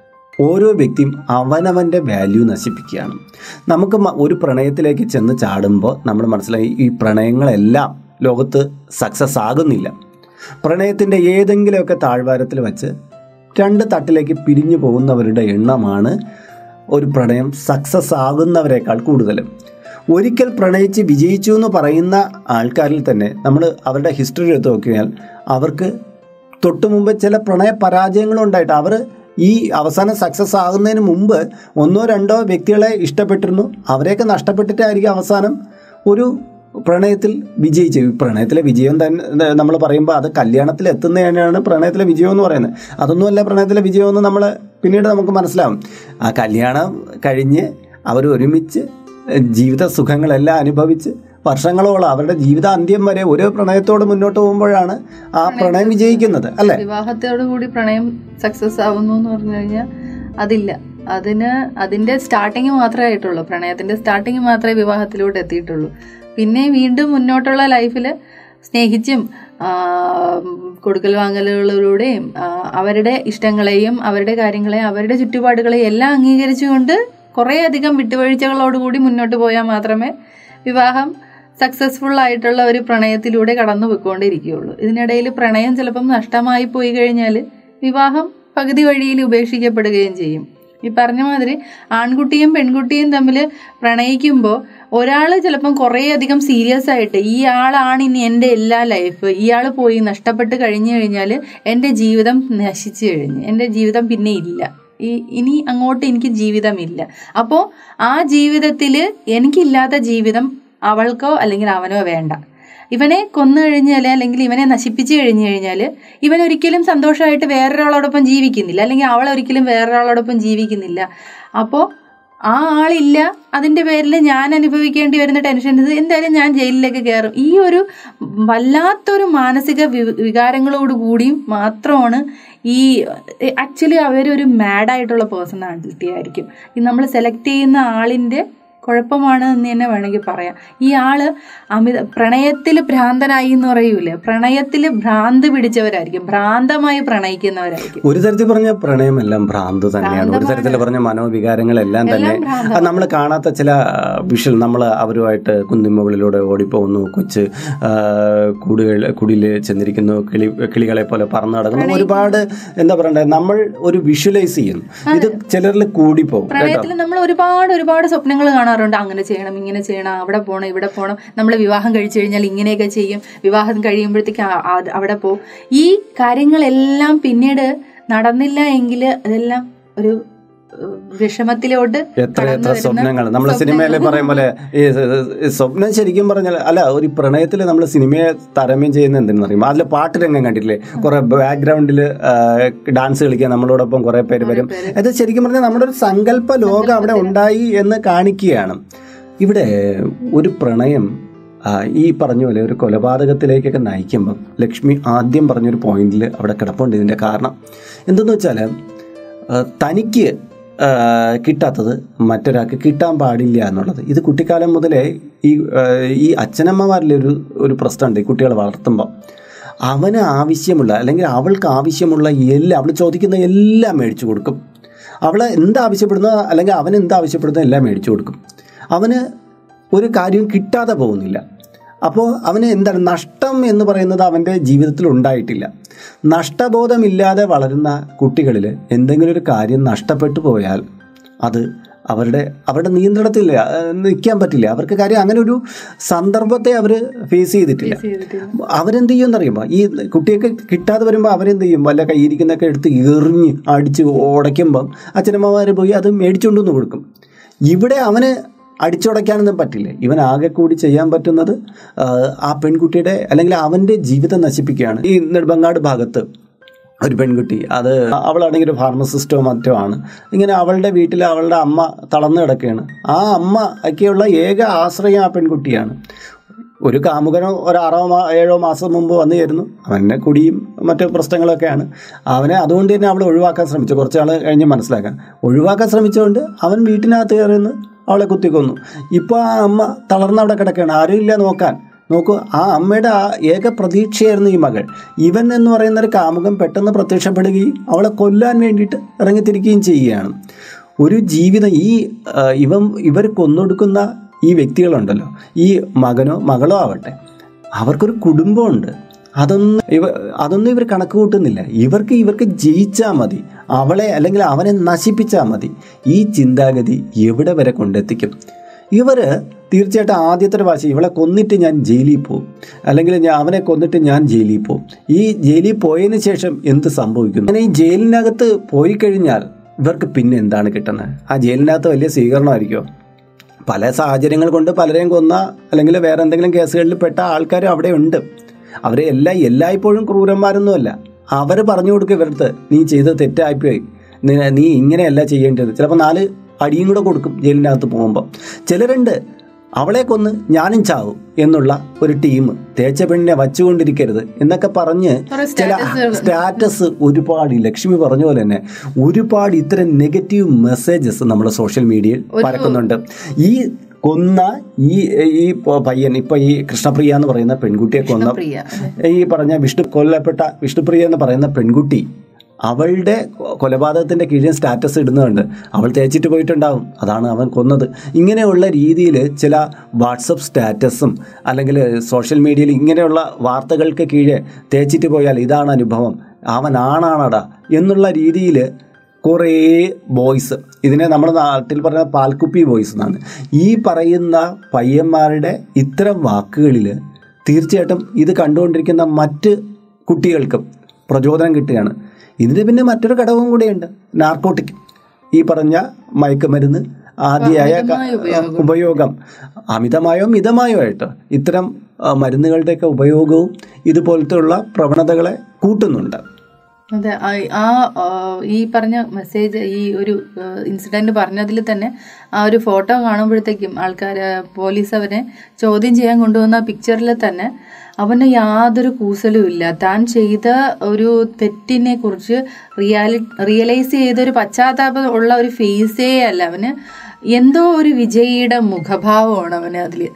ഓരോ വ്യക്തിയും അവനവൻ്റെ വാല്യൂ നശിപ്പിക്കുകയാണ് നമുക്ക് മ- ഒരു പ്രണയത്തിലേക്ക് ചെന്ന് ചാടുമ്പോൾ നമ്മൾ മനസ്സിലായി ഈ പ്രണയങ്ങളെല്ലാം ലോകത്ത് സക്സസ് ആകുന്നില്ല പ്രണയത്തിൻ്റെ ഏതെങ്കിലുമൊക്കെ താഴ്വാരത്തിൽ വെച്ച് രണ്ട് തട്ടിലേക്ക് പിരിഞ്ഞു പോകുന്നവരുടെ എണ്ണമാണ് ഒരു പ്രണയം സക്സസ് ആകുന്നവരെക്കാൾ കൂടുതലും ഒരിക്കൽ പ്രണയിച്ച് വിജയിച്ചു എന്ന് പറയുന്ന ആൾക്കാരിൽ തന്നെ നമ്മൾ അവരുടെ ഹിസ്റ്ററി എടുത്ത് നോക്കിയാൽ അവർക്ക് തൊട്ട് മുമ്പ് ചില പ്രണയ പരാജയങ്ങളും ഉണ്ടായിട്ട് അവർ ഈ അവസാനം സക്സസ് ആകുന്നതിന് മുമ്പ് ഒന്നോ രണ്ടോ വ്യക്തികളെ ഇഷ്ടപ്പെട്ടിരുന്നു അവരെയൊക്കെ നഷ്ടപ്പെട്ടിട്ടായിരിക്കും അവസാനം ഒരു പ്രണയത്തിൽ വിജയിച്ചു ഈ പ്രണയത്തിലെ വിജയം തന്നെ നമ്മൾ പറയുമ്പോൾ അത് കല്യാണത്തിൽ എത്തുന്നതിനാണ് പ്രണയത്തിലെ വിജയം എന്ന് പറയുന്നത് അതൊന്നുമല്ല പ്രണയത്തിലെ വിജയം എന്ന് നമ്മൾ പിന്നീട് നമുക്ക് മനസ്സിലാവും ആ കല്യാണം കഴിഞ്ഞ് അവർ ഒരുമിച്ച് ജീവിത സുഖങ്ങളെല്ലാം അനുഭവിച്ച് വർഷങ്ങളോളം അവരുടെ ജീവിതാന്ത്യം വരെ ഒരു പ്രണയത്തോട് മുന്നോട്ട് പോകുമ്പോഴാണ് ആ പ്രണയം വിജയിക്കുന്നത് അല്ലേ വിവാഹത്തോടു കൂടി പ്രണയം സക്സസ് ആവുന്നു എന്ന് പറഞ്ഞു കഴിഞ്ഞാൽ അതില്ല അതിന് അതിന്റെ സ്റ്റാർട്ടിങ് മാത്രമേ ആയിട്ടുള്ളൂ പ്രണയത്തിന്റെ സ്റ്റാർട്ടിങ് മാത്രമേ വിവാഹത്തിലോട്ട് എത്തിയിട്ടുള്ളൂ പിന്നെ വീണ്ടും മുന്നോട്ടുള്ള ലൈഫിൽ സ്നേഹിച്ചും ആ, കൊടുക്കൽ വാങ്ങലുകളിലൂടെയും ആ, അവരുടെ ഇഷ്ടങ്ങളെയും അവരുടെ കാര്യങ്ങളെയും അവരുടെ ചുറ്റുപാടുകളെയും എല്ലാം അംഗീകരിച്ചുകൊണ്ട് കുറേയധികം വിട്ടുവീഴ്ചകളോടുകൂടി മുന്നോട്ട് പോയാൽ മാത്രമേ വിവാഹം സക്സസ്ഫുൾ ആയിട്ടുള്ള ഒരു പ്രണയത്തിലൂടെ കടന്നു പോയിക്കൊണ്ടിരിക്കുകയുള്ളൂ ഇതിനിടയിൽ പ്രണയം ചിലപ്പം നഷ്ടമായി പോയി കഴിഞ്ഞാൽ വിവാഹം പകുതി വഴിയിൽ ഉപേക്ഷിക്കപ്പെടുകയും ചെയ്യും ഈ പറഞ്ഞ മാതിരി ആൺകുട്ടിയും പെൺകുട്ടിയും തമ്മിൽ പ്രണയിക്കുമ്പോൾ ഒരാൾ ചിലപ്പം കുറേയധികം സീരിയസ് ആയിട്ട് ഈ ആളാണ് ഇനി എൻ്റെ എല്ലാ ലൈഫ് ഇയാൾ പോയി നഷ്ടപ്പെട്ട് കഴിഞ്ഞു കഴിഞ്ഞാൽ എൻ്റെ ജീവിതം നശിച്ചു കഴിഞ്ഞ് എൻ്റെ ജീവിതം പിന്നെ ഇല്ല ഈ ഇനി അങ്ങോട്ട് എനിക്ക് ജീവിതമില്ല അപ്പോൾ ആ ജീവിതത്തിൽ എനിക്കില്ലാത്ത ജീവിതം അവൾക്കോ അല്ലെങ്കിൽ അവനോ വേണ്ട ഇവനെ കൊന്നു കഴിഞ്ഞാൽ അല്ലെങ്കിൽ ഇവനെ നശിപ്പിച്ചു കഴിഞ്ഞു കഴിഞ്ഞാൽ ഇവൻ ഒരിക്കലും സന്തോഷമായിട്ട് വേറൊരാളോടൊപ്പം ജീവിക്കുന്നില്ല അല്ലെങ്കിൽ അവൾ ഒരിക്കലും വേറൊരാളോടൊപ്പം ജീവിക്കുന്നില്ല അപ്പോൾ ആ ആളില്ല അതിൻ്റെ പേരിൽ ഞാൻ അനുഭവിക്കേണ്ടി വരുന്ന ടെൻഷൻ ഇത് എന്തായാലും ഞാൻ ജയിലിലേക്ക് കയറും ഈ ഒരു വല്ലാത്തൊരു മാനസിക വി- വികാരങ്ങളോട് കൂടിയും മാത്രമാണ് ഈ ആക്ച്വലി അവരൊരു മാഡായിട്ടുള്ള പേഴ്സണാലിറ്റി ആയിരിക്കും ഈ നമ്മൾ സെലക്ട് ചെയ്യുന്ന ആളിൻ്റെ കുഴപ്പമാണ് എന്ന് തന്നെ വേണമെങ്കിൽ പറയാം ഈ ആള് അമിത പ്രണയത്തിൽ ഭ്രാന്തനായി എന്ന് പറയൂലേ പ്രണയത്തിൽ ഭ്രാന്ത് പിടിച്ചവരായിരിക്കും ഭ്രാന്തമായി പ്രണയിക്കുന്നവരായിരിക്കും ഒരു തരത്തിൽ പറഞ്ഞ പ്രണയമെല്ലാം ഭ്രാന്ത് തന്നെയാണ് ഒരു തരത്തിൽ പറഞ്ഞ മനോവികാരങ്ങളെല്ലാം തന്നെ എല്ലാം ഭ്രാന്താണ്. അത് നമ്മൾ കാണാത്ത ചില വിഷൽ നമ്മൾ അവരുമായിട്ട് കുന്നിമുകളിലൂടെ ഓടിപ്പോകുന്നു കൊച്ച് ആ, കൂടുകൾ കുടിയിൽ ചെന്നിരിക്കുന്നു കിളി കിളികളെ പോലെ പറന്നു നടക്കുന്നു ഒരുപാട് എന്താ പറയണ്ടേ നമ്മൾ ഒരു വിഷ്വലൈസ് ചെയ്യുന്നു ഇത് ചിലരിൽ കൂടിപ്പോകും കേട്ടോ പ്രണയത്തിൽ നമ്മൾ ഒരുപാട് ഒരുപാട് സ്വപ്നങ്ങൾ കാണാറുണ്ട് അങ്ങനെ ചെയ്യണം ഇങ്ങനെ ചെയ്യണം അവിടെ പോകണം ഇവിടെ പോകണം നമ്മൾ വിവാഹം കഴിച്ചു കഴിഞ്ഞാൽ ഇങ്ങനെയൊക്കെ ചെയ്യും വിവാഹം കഴിയുമ്പോഴത്തേക്ക് ആ- ആ- അവിടെ പോകും ഈ കാര്യങ്ങളെല്ലാം പിന്നീട് നടന്നില്ല എങ്കിൽ അതെല്ലാം ഒരു ഏഹ്, വിഷമത്തിലോട്ട് എത്ര കടന്നു എത്ര വരുന്ന സ്വപ്നങ്ങൾ നമ്മൾ സിനിമയിൽ പറയും പോലെ ഈ ഈ സ്വപ്നം ശരിക്കും പറഞ്ഞാൽ അല്ല ഒരു പ്രണയത്തിൽ നമ്മൾ സിനിമയെ താരമ്യം ചെയ്യുന്ന എന്തെന്ന് അറിയുമ്പോൾ അതിൽ പാട്ട് രംഗം കണ്ടിട്ടില്ലേ കുറെ ബാക്ക്ഗ്രൗണ്ടിൽ ഡാൻസ് കളിക്കാൻ നമ്മളോടൊപ്പം കുറെ പേര് വരും അത് ശരിക്കും പറഞ്ഞാൽ നമ്മുടെ ഒരു സങ്കല്പ ലോകം അവിടെ ഉണ്ടായി എന്ന് കാണിക്കുകയാണ് ഇവിടെ ഒരു പ്രണയം ആ, ഈ പറഞ്ഞ പോലെ ഒരു കൊലപാതകത്തിലേക്കൊക്കെ നയിക്കുമ്പം ലക്ഷ്മി ആദ്യം പറഞ്ഞൊരു പോയിന്റിൽ അവിടെ കിടപ്പുണ്ട് ഇതിൻ്റെ കാരണം എന്തെന്ന് വെച്ചാൽ തനിക്ക് ആ, കിട്ടാത്തത് മറ്റൊരാൾക്ക് കിട്ടാൻ പാടില്ല എന്നുള്ളത് ഇത് കുട്ടിക്കാലം മുതലേ ഈ ആ, ഈ അച്ഛനമ്മമാരിലൊരു ഒരു പ്രശ്നമുണ്ട് ഈ കുട്ടികളെ വളർത്തുമ്പോൾ അവന് ആവശ്യമുള്ള അല്ലെങ്കിൽ അവൾക്ക് ആവശ്യമുള്ള എല്ലാം അവൾ ചോദിക്കുന്ന എല്ലാം മേടിച്ചു കൊടുക്കും അവൾ എന്താവശ്യപ്പെടുന്നോ അല്ലെങ്കിൽ അവൻ എന്താവശ്യപ്പെടുന്നോ എല്ലാം മേടിച്ചു കൊടുക്കും അവന് ഒരു കാര്യവും കിട്ടാതെ പോകുന്നില്ല അപ്പോൾ അവന് എന്താണ് നഷ്ടം എന്ന് പറയുന്നത് അവൻ്റെ ജീവിതത്തിൽ ഉണ്ടായിട്ടില്ല നഷ്ടബോധമില്ലാതെ വളരുന്ന കുട്ടികളിൽ എന്തെങ്കിലും ഒരു കാര്യം നഷ്ടപ്പെട്ടു പോയാൽ അത് അവരുടെ അവരുടെ നിയന്ത്രണത്തിൽ നിൽക്കാൻ പറ്റില്ല അവർക്ക് കാര്യം അങ്ങനെ ഒരു സന്ദർഭത്തെ അവർ ഫേസ് ചെയ്തിട്ടില്ല ചെയ്തിട്ടില്ല. അവരെന്ത് ചെയ്യുമെന്ന് അറിയുമ്പോൾ ഈ കുട്ടിയൊക്കെ കിട്ടാതെ വരുമ്പോൾ അവരെന്ത് ചെയ്യും വല്ല കയ്യിരിക്കുന്നൊക്കെ എടുത്ത് എറിഞ്ഞ് അടിച്ച് ഉടയ്ക്കുമ്പം അച്ഛനമ്മമാർ പോയി അത് മേടിച്ചുകൊണ്ടുവന്ന് കൊടുക്കും ഇവിടെ അവന് അടിച്ചുടയ്ക്കാനൊന്നും പറ്റില്ല ഇവൻ ആകെ കൂടി ചെയ്യാൻ പറ്റുന്നത് ആ, ആ പെൺകുട്ടിയുടെ അല്ലെങ്കിൽ അവൻ്റെ ജീവിതം നശിപ്പിക്കുകയാണ് ഈ നെടുമ്പങ്ങാട് ഭാഗത്ത് ഒരു പെൺകുട്ടി അത് അവളാണെങ്കിൽ ഒരു ഫാർമസിസ്റ്റോ മറ്റോ ആണ് ഇങ്ങനെ അവളുടെ വീട്ടിൽ അവളുടെ അമ്മ തളർന്നു കിടക്കുകയാണ് ആ അമ്മ ഒക്കെയുള്ള ഏക ആശ്രയം ആ പെൺകുട്ടിയാണ് ഒരു കാമുകനോ ഒരു ആറോ മാ- ഏഴോ മാസം മുമ്പ് വന്നു ചേരുന്നു അവനെ കുടിയും മറ്റു പ്രശ്നങ്ങളൊക്കെയാണ് അവനെ അതുകൊണ്ട് തന്നെ അവളെ ഒഴിവാക്കാൻ ശ്രമിച്ചു കുറച്ച് നാൾ കഴിഞ്ഞ് മനസ്സിലാക്കാൻ ഒഴിവാക്കാൻ ശ്രമിച്ചുകൊണ്ട് അവൻ വീട്ടിനകത്ത് കയറിന്ന് അവളെ കുത്തിക്കൊന്നു ഇപ്പോൾ ആ അമ്മ തളർന്ന് അവിടെ കിടക്കുകയാണ് ആരും ഇല്ല നോക്കാൻ നോക്കൂ ആ അമ്മയുടെ ആ ഏക പ്രതീക്ഷയായിരുന്നു ഈ മകൾ ഇവൻ എന്ന് പറയുന്ന ഒരു കാമുകൻ പെട്ടെന്ന് പ്രത്യക്ഷപ്പെടുകയും അവളെ കൊല്ലാൻ വേണ്ടിയിട്ട് ഇറങ്ങിത്തിരിക്കുകയും ചെയ്യുകയാണ് ഒരു ജീവിതം ഈ ആ, ഇവൻ ഇവർ കൊന്നൊടുക്കുന്ന ഈ വ്യക്തികളുണ്ടല്ലോ ഈ മകനോ മകളോ ആവട്ടെ അവർക്കൊരു കുടുംബമുണ്ട് അതൊന്നും ഇവ അതൊന്നും ഇവർ കണക്ക് കൂട്ടുന്നില്ല ഇവർക്ക് ഇവർക്ക് ജയിച്ചാൽ മതി അവളെ അല്ലെങ്കിൽ അവനെ നശിപ്പിച്ചാൽ മതി ഈ ചിന്താഗതി എവിടെ വരെ കൊണ്ടെത്തിക്കും ഇവർ തീർച്ചയായിട്ടും ആദ്യത്തെ ഒരു വാശി ഇവളെ കൊന്നിട്ട് ഞാൻ ജയിലിൽ പോകും അല്ലെങ്കിൽ ഞാൻ അവനെ കൊന്നിട്ട് ഞാൻ ജയിലിൽ പോകും ഈ ജയിലിൽ പോയതിന് ശേഷം എന്ത് സംഭവിക്കുന്നു അങ്ങനെ ഈ ജയിലിനകത്ത് പോയി കഴിഞ്ഞാൽ ഇവർക്ക് പിന്നെ എന്താണ് കിട്ടുന്നത് ആ ജയിലിനകത്ത് വലിയ സ്വീകരണമായിരിക്കുമോ പല സാഹചര്യങ്ങൾ കൊണ്ട് പലരെയും കൊന്ന അല്ലെങ്കിൽ വേറെ എന്തെങ്കിലും കേസുകളിൽ പെട്ട ആൾക്കാരും അവിടെ ഉണ്ട് അവരെ എല്ലാ എല്ലായ്പ്പോഴും ക്രൂരന്മാരൊന്നുമല്ല അവർ പറഞ്ഞു കൊടുക്കും ഇവരടുത്ത് നീ ചെയ്തത് തെറ്റായിപ്പോയി നീ- നീ ഇങ്ങനെയല്ല ചെയ്യേണ്ടത് ചിലപ്പോൾ നാല് അടിയും കൂടെ കൊടുക്കും ജയിലിനകത്ത് പോകുമ്പോൾ ചിലരുണ്ട് അവളെ കൊന്ന് ഞാനും ചാവും എന്നുള്ള ഒരു ടീം തേച്ച പെണ്ണിനെ വച്ചുകൊണ്ടിരിക്കരുത് എന്നൊക്കെ പറഞ്ഞ് കുറെ ചില സ്റ്റാറ്റസുകൾ സ്റ്റാറ്റസ് ഒരുപാട് ഈ ലക്ഷ്മി പറഞ്ഞ പോലെ തന്നെ ഒരുപാട് ഇത്തരം നെഗറ്റീവ് മെസ്സേജസ് നമ്മുടെ സോഷ്യൽ മീഡിയയിൽ പരക്കുന്നുണ്ട് ഈ കൊന്ന ഈ ഈ പ- പയ്യൻ ഇപ്പൊ ഈ കൃഷ്ണപ്രിയ എന്ന് പറയുന്ന പെൺകുട്ടിയെ കൊന്ന പ്രിയ ഈ പറഞ്ഞ വിഷ്ണു കൊല്ലപ്പെട്ട വിഷ്ണുപ്രിയ എന്ന് പറയുന്ന പെൺകുട്ടി അവളുടെ കൊ- കൊലപാതകത്തിന്റെ കീഴിൽ സ്റ്റാറ്റസ് ഇടുന്നുണ്ട് അവൾ തേച്ചിട്ട് പോയിട്ടുണ്ടാവും അതാണ് അവൻ കൊന്നത് ഇങ്ങനെയുള്ള രീതിയിൽ ചില വാട്സപ്പ് സ്റ്റാറ്റസും അല്ലെങ്കിൽ സോഷ്യൽ മീഡിയയിൽ ഇങ്ങനെയുള്ള വാർത്തകൾക്ക് കീഴെ തേച്ചിട്ട് പോയാൽ ഇതാണ് അനുഭവം അവൻ ആണാണടാ എന്നുള്ള രീതിയിൽ കുറേ ബോയ്സ് ഇതിനെ നമ്മുടെ നാട്ടിൽ പറഞ്ഞ പാൽക്കുപ്പി ബോയ്സ് എന്നാണ് ഈ പറയുന്ന പയ്യന്മാരുടെ ഇത്തരം വാക്കുകളിൽ തീർച്ചയായിട്ടും ഇത് കണ്ടുകൊണ്ടിരിക്കുന്ന മറ്റ് കുട്ടികൾക്കും പ്രചോദനം കിട്ടുകയാണ് ഇതിന് പിന്നെ മറ്റൊരു ഘടകവും കൂടിയുണ്ട് നാർക്കോട്ടിക് ഈ പറഞ്ഞ മയക്കുമരുന്ന് ആദ്യമായ അമിതമായ ഉപയോഗം. ഉപയോഗം അമിതമായോ മിതമായോ ആയിട്ട് ഇത്തരം ആ, മരുന്നുകളുടെയൊക്കെ ഉപയോഗവും ഇതുപോലത്തെ ഉള്ള പ്രവണതകളെ കൂട്ടുന്നുണ്ട് അതെ ആ- ആ ആ, ഈ പറഞ്ഞ മെസ്സേജ് ഈ ഒരു ഇൻസിഡന്റ് പറഞ്ഞതിൽ തന്നെ ആ ഒരു ഫോട്ടോ കാണുമ്പോഴത്തേക്കും ആൾക്കാർ പോലീസ് അവനെ ചോദ്യം ചെയ്യാൻ കൊണ്ടുവന്ന പിക്ചറിൽ തന്നെ അവന് യാതൊരു കൂസലും ഇല്ല താൻ ചെയ്ത ഒരു തെറ്റിനെ കുറിച്ച് റിയാലി റിയലൈസ് ചെയ്ത ഒരു പശ്ചാത്താപം ഉള്ള ഒരു ഫേസേ അല്ല അവന് എന്തോ ഒരു വിജയിയുടെ മുഖഭാവമാണ് അവന് അതിൽ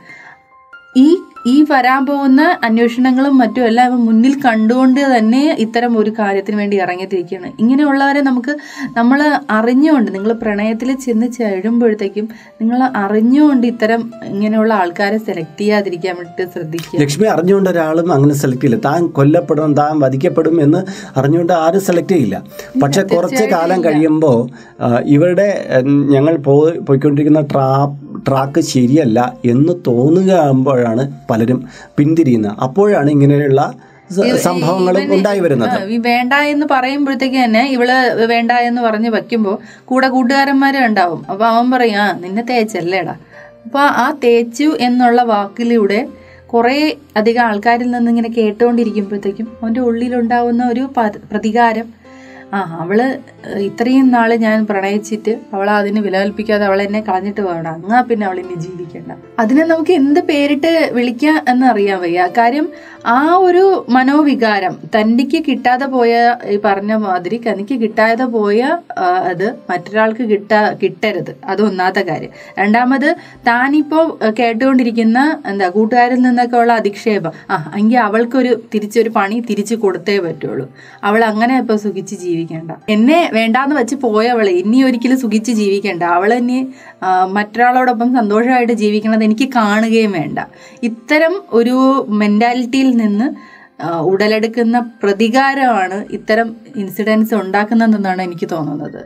ഈ ഈ വരാൻ പോകുന്ന അന്വേഷണങ്ങളും മറ്റും എല്ലാം ഇവൻ മുന്നിൽ കണ്ടുകൊണ്ട് തന്നെ ഇത്തരം ഒരു കാര്യത്തിന് വേണ്ടി ഇറങ്ങിത്തിരിക്കുകയാണ് ഇങ്ങനെയുള്ളവരെ നമുക്ക് നമ്മൾ അറിഞ്ഞുകൊണ്ട് നിങ്ങൾ പ്രണയത്തിൽ ചെന്ന് ചേരുമ്പോഴത്തേക്കും നിങ്ങൾ അറിഞ്ഞുകൊണ്ട് ഇത്തരം ഇങ്ങനെയുള്ള ആൾക്കാരെ സെലക്ട് ചെയ്യാതിരിക്കാൻ വേണ്ടി ശ്രദ്ധിക്കുക ലക്ഷ്മി അറിഞ്ഞുകൊണ്ട് ഒരാളും അങ്ങനെ സെലക്ട് ചെയ്യില്ല താൻ കൊല്ലപ്പെടും താൻ വധിക്കപ്പെടും എന്ന് അറിഞ്ഞുകൊണ്ട് ആരും സെലക്ട് ചെയ്യില്ല പക്ഷെ കുറച്ച് കാലം കഴിയുമ്പോൾ ഇവരുടെ ഉം, ഞങ്ങൾ പോയി പോയിക്കൊണ്ടിരിക്കുന്ന ട്രാ ട്രാക്ക് ശരിയല്ല എന്ന് തോന്നുകയാകുമ്പോഴാണ് പലരും പിന്തിരിയുന്നത് അപ്പോഴാണ് ഇങ്ങനെയുള്ള സ- സംഭവങ്ങളും ഉണ്ടായി വരുന്നത് ആ, ഈ വേണ്ട എന്ന് പറയുമ്പോഴത്തേക്ക് തന്നെ ഇവള് വേണ്ട എന്ന് പറഞ്ഞ് വെക്കുമ്പോ കൂടെ കൂട്ടുകാരന്മാരും ഉണ്ടാവും അപ്പൊ അവൻ പറയും ആ നിന്നെ തേച്ചല്ലേടാ അപ്പൊ ആ തേച്ചു എന്നുള്ള വാക്കിലൂടെ കുറേ അധികം ആൾക്കാരിൽ നിന്ന് ഇങ്ങനെ കേട്ടുകൊണ്ടിരിക്കുമ്പോഴത്തേക്കും അവന്റെ ഉള്ളിലുണ്ടാവുന്ന ഒരു പ- പ്രതികാരം ആ അവള് ഇത്രയും നാള് ഞാൻ പ്രണയിച്ചിട്ട് അവളെ അതിന് വില കൽപ്പിക്കാതെ അവൾ എന്നെ കളഞ്ഞിട്ട് പോകണം അങ്ങാ പിന്നെ അവൾ ഇനി ജീവിക്കണ്ട അതിനെ നമുക്ക് എന്ത് പേരിട്ട് വിളിക്കാം എന്ന് അറിയാൻ വയ്യ കാര്യം ആ ഒരു മനോവികാരം തനിക്ക് കിട്ടാതെ പോയ ഈ പറഞ്ഞ മാതിരി തനിക്ക് കിട്ടാതെ പോയ ആ, അത് മറ്റൊരാൾക്ക് കിട്ടാ കിട്ടരുത് അത് ഒന്നാമത്തെ കാര്യം രണ്ടാമത് താനിപ്പോ ആ, കേട്ടുകൊണ്ടിരിക്കുന്ന എന്താ കൂട്ടുകാരിൽ നിന്നൊക്കെ ഉള്ള അധിക്ഷേപം ആ എങ്കിൽ അവൾക്കൊരു തിരിച്ചൊരു പണി തിരിച്ചു കൊടുത്തേ പറ്റുള്ളൂ അവൾ അങ്ങനെ ഇപ്പൊ സുഖിച്ച് ജീവിക്കണ്ട എന്നെ വേണ്ടാന്ന് വെച്ച് പോയവളെ ഇനി ഒരിക്കലും സുഖിച്ച് ജീവിക്കണ്ട അവൾ ഇനി ആ, മറ്റൊരാളോടൊപ്പം സന്തോഷമായിട്ട് ജീവിക്കണത് എനിക്ക് കാണുകയും വേണ്ട ഇത്തരം ഒരു മെന്റാലിറ്റിയിൽ നിന്ന് ആ, ഉടലെടുക്കുന്ന പ്രതികാരമാണ് ഇത്തരം ഇൻസിഡൻസ് ഉണ്ടാക്കുന്നതെന്നാണ് എനിക്ക് തോന്നുന്നത്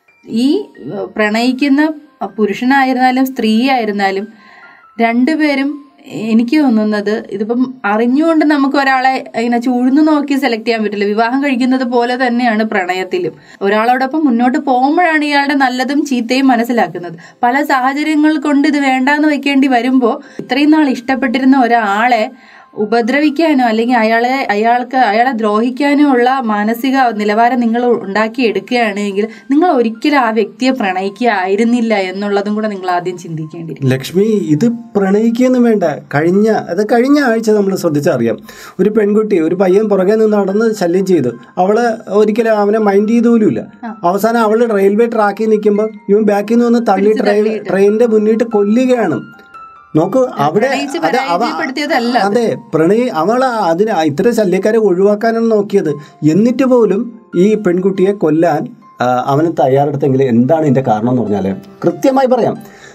ഈ ആ, പ്രണയിക്കുന്ന പുരുഷനായിരുന്നാലും സ്ത്രീ ആയിരുന്നാലും രണ്ടുപേരും എനിക്ക് തോന്നുന്നത് ഇതിപ്പം അറിഞ്ഞുകൊണ്ട് നമുക്ക് ഒരാളെ ഇങ്ങനെ ചൂഴ്ന്നു നോക്കി സെലക്ട് ചെയ്യാൻ പറ്റില്ല വിവാഹം കഴിക്കുന്നത് പോലെ തന്നെയാണ് പ്രണയത്തിലും ഒരാളോടൊപ്പം മുന്നോട്ട് പോകുമ്പോഴാണ് ഇയാളുടെ നല്ലതും ചീത്തയും മനസ്സിലാക്കുന്നത് പല സാഹചര്യങ്ങൾ കൊണ്ട് ഇത് വേണ്ടാന്ന് വെക്കേണ്ടി വരുമ്പോൾ ഇത്രയും നാൾ ഇഷ്ടപ്പെട്ടിരുന്ന ഒരാളെ ഉപദ്രവിക്കാനോ അല്ലെങ്കിൽ അയാളെ അയാൾക്ക് അയാളെ ദ്രോഹിക്കാനോ ഉള്ള മാനസിക നിലവാരം നിങ്ങൾ ഉണ്ടാക്കിയെടുക്കുകയാണെങ്കിൽ നിങ്ങൾ ഒരിക്കലും ആ വ്യക്തിയെ പ്രണയിക്കുകയായിരുന്നില്ല എന്നുള്ളതും കൂടെ നിങ്ങൾ ആദ്യം ചിന്തിക്കേണ്ടിയിരിക്കും ലക്ഷ്മി ഇത് പ്രണയിക്കുകയൊന്നും വേണ്ട കഴിഞ്ഞ അത് കഴിഞ്ഞ ആഴ്ച നമ്മൾ ശ്രദ്ധിച്ചറിയാം ഒരു പെൺകുട്ടി ഒരു പയ്യൻ പുറകെ നിന്ന് നടന്ന് ശല്യം ചെയ്തു അവള് ഒരിക്കലും അവനെ മൈൻഡ് ചെയ്ത പോലുമില്ല അവസാനം അവള് റെയിൽവേ ട്രാക്കിൽ നിൽക്കുമ്പോൾ ഇവൻ ബാക്കിൽ നിന്ന് വന്ന് തള്ളി ട്രെയിൻ ട്രെയിനിന്റെ മുന്നിട്ട് കൊല്ലുകയാണ് നോക്കൂ അവിടെ പ്രണയിച്ച് അത് അവ പരാജയപ്പെടുത്തിയതല്ല അത്. അതെ പ്രണയി അവൾ അതിന് ഇത്തരം ശല്യക്കാരെ ഒഴിവാക്കാനാണ് നോക്കിയത് എന്നിട്ട് പോലും ഈ പെൺകുട്ടിയെ കൊല്ലാൻ ആ, അവന് തയ്യാറെടുത്തെങ്കിൽ എന്താണ് ഇതിന്റെ കാരണം എന്ന് പറഞ്ഞാല് കൃത്യമായി പറയാം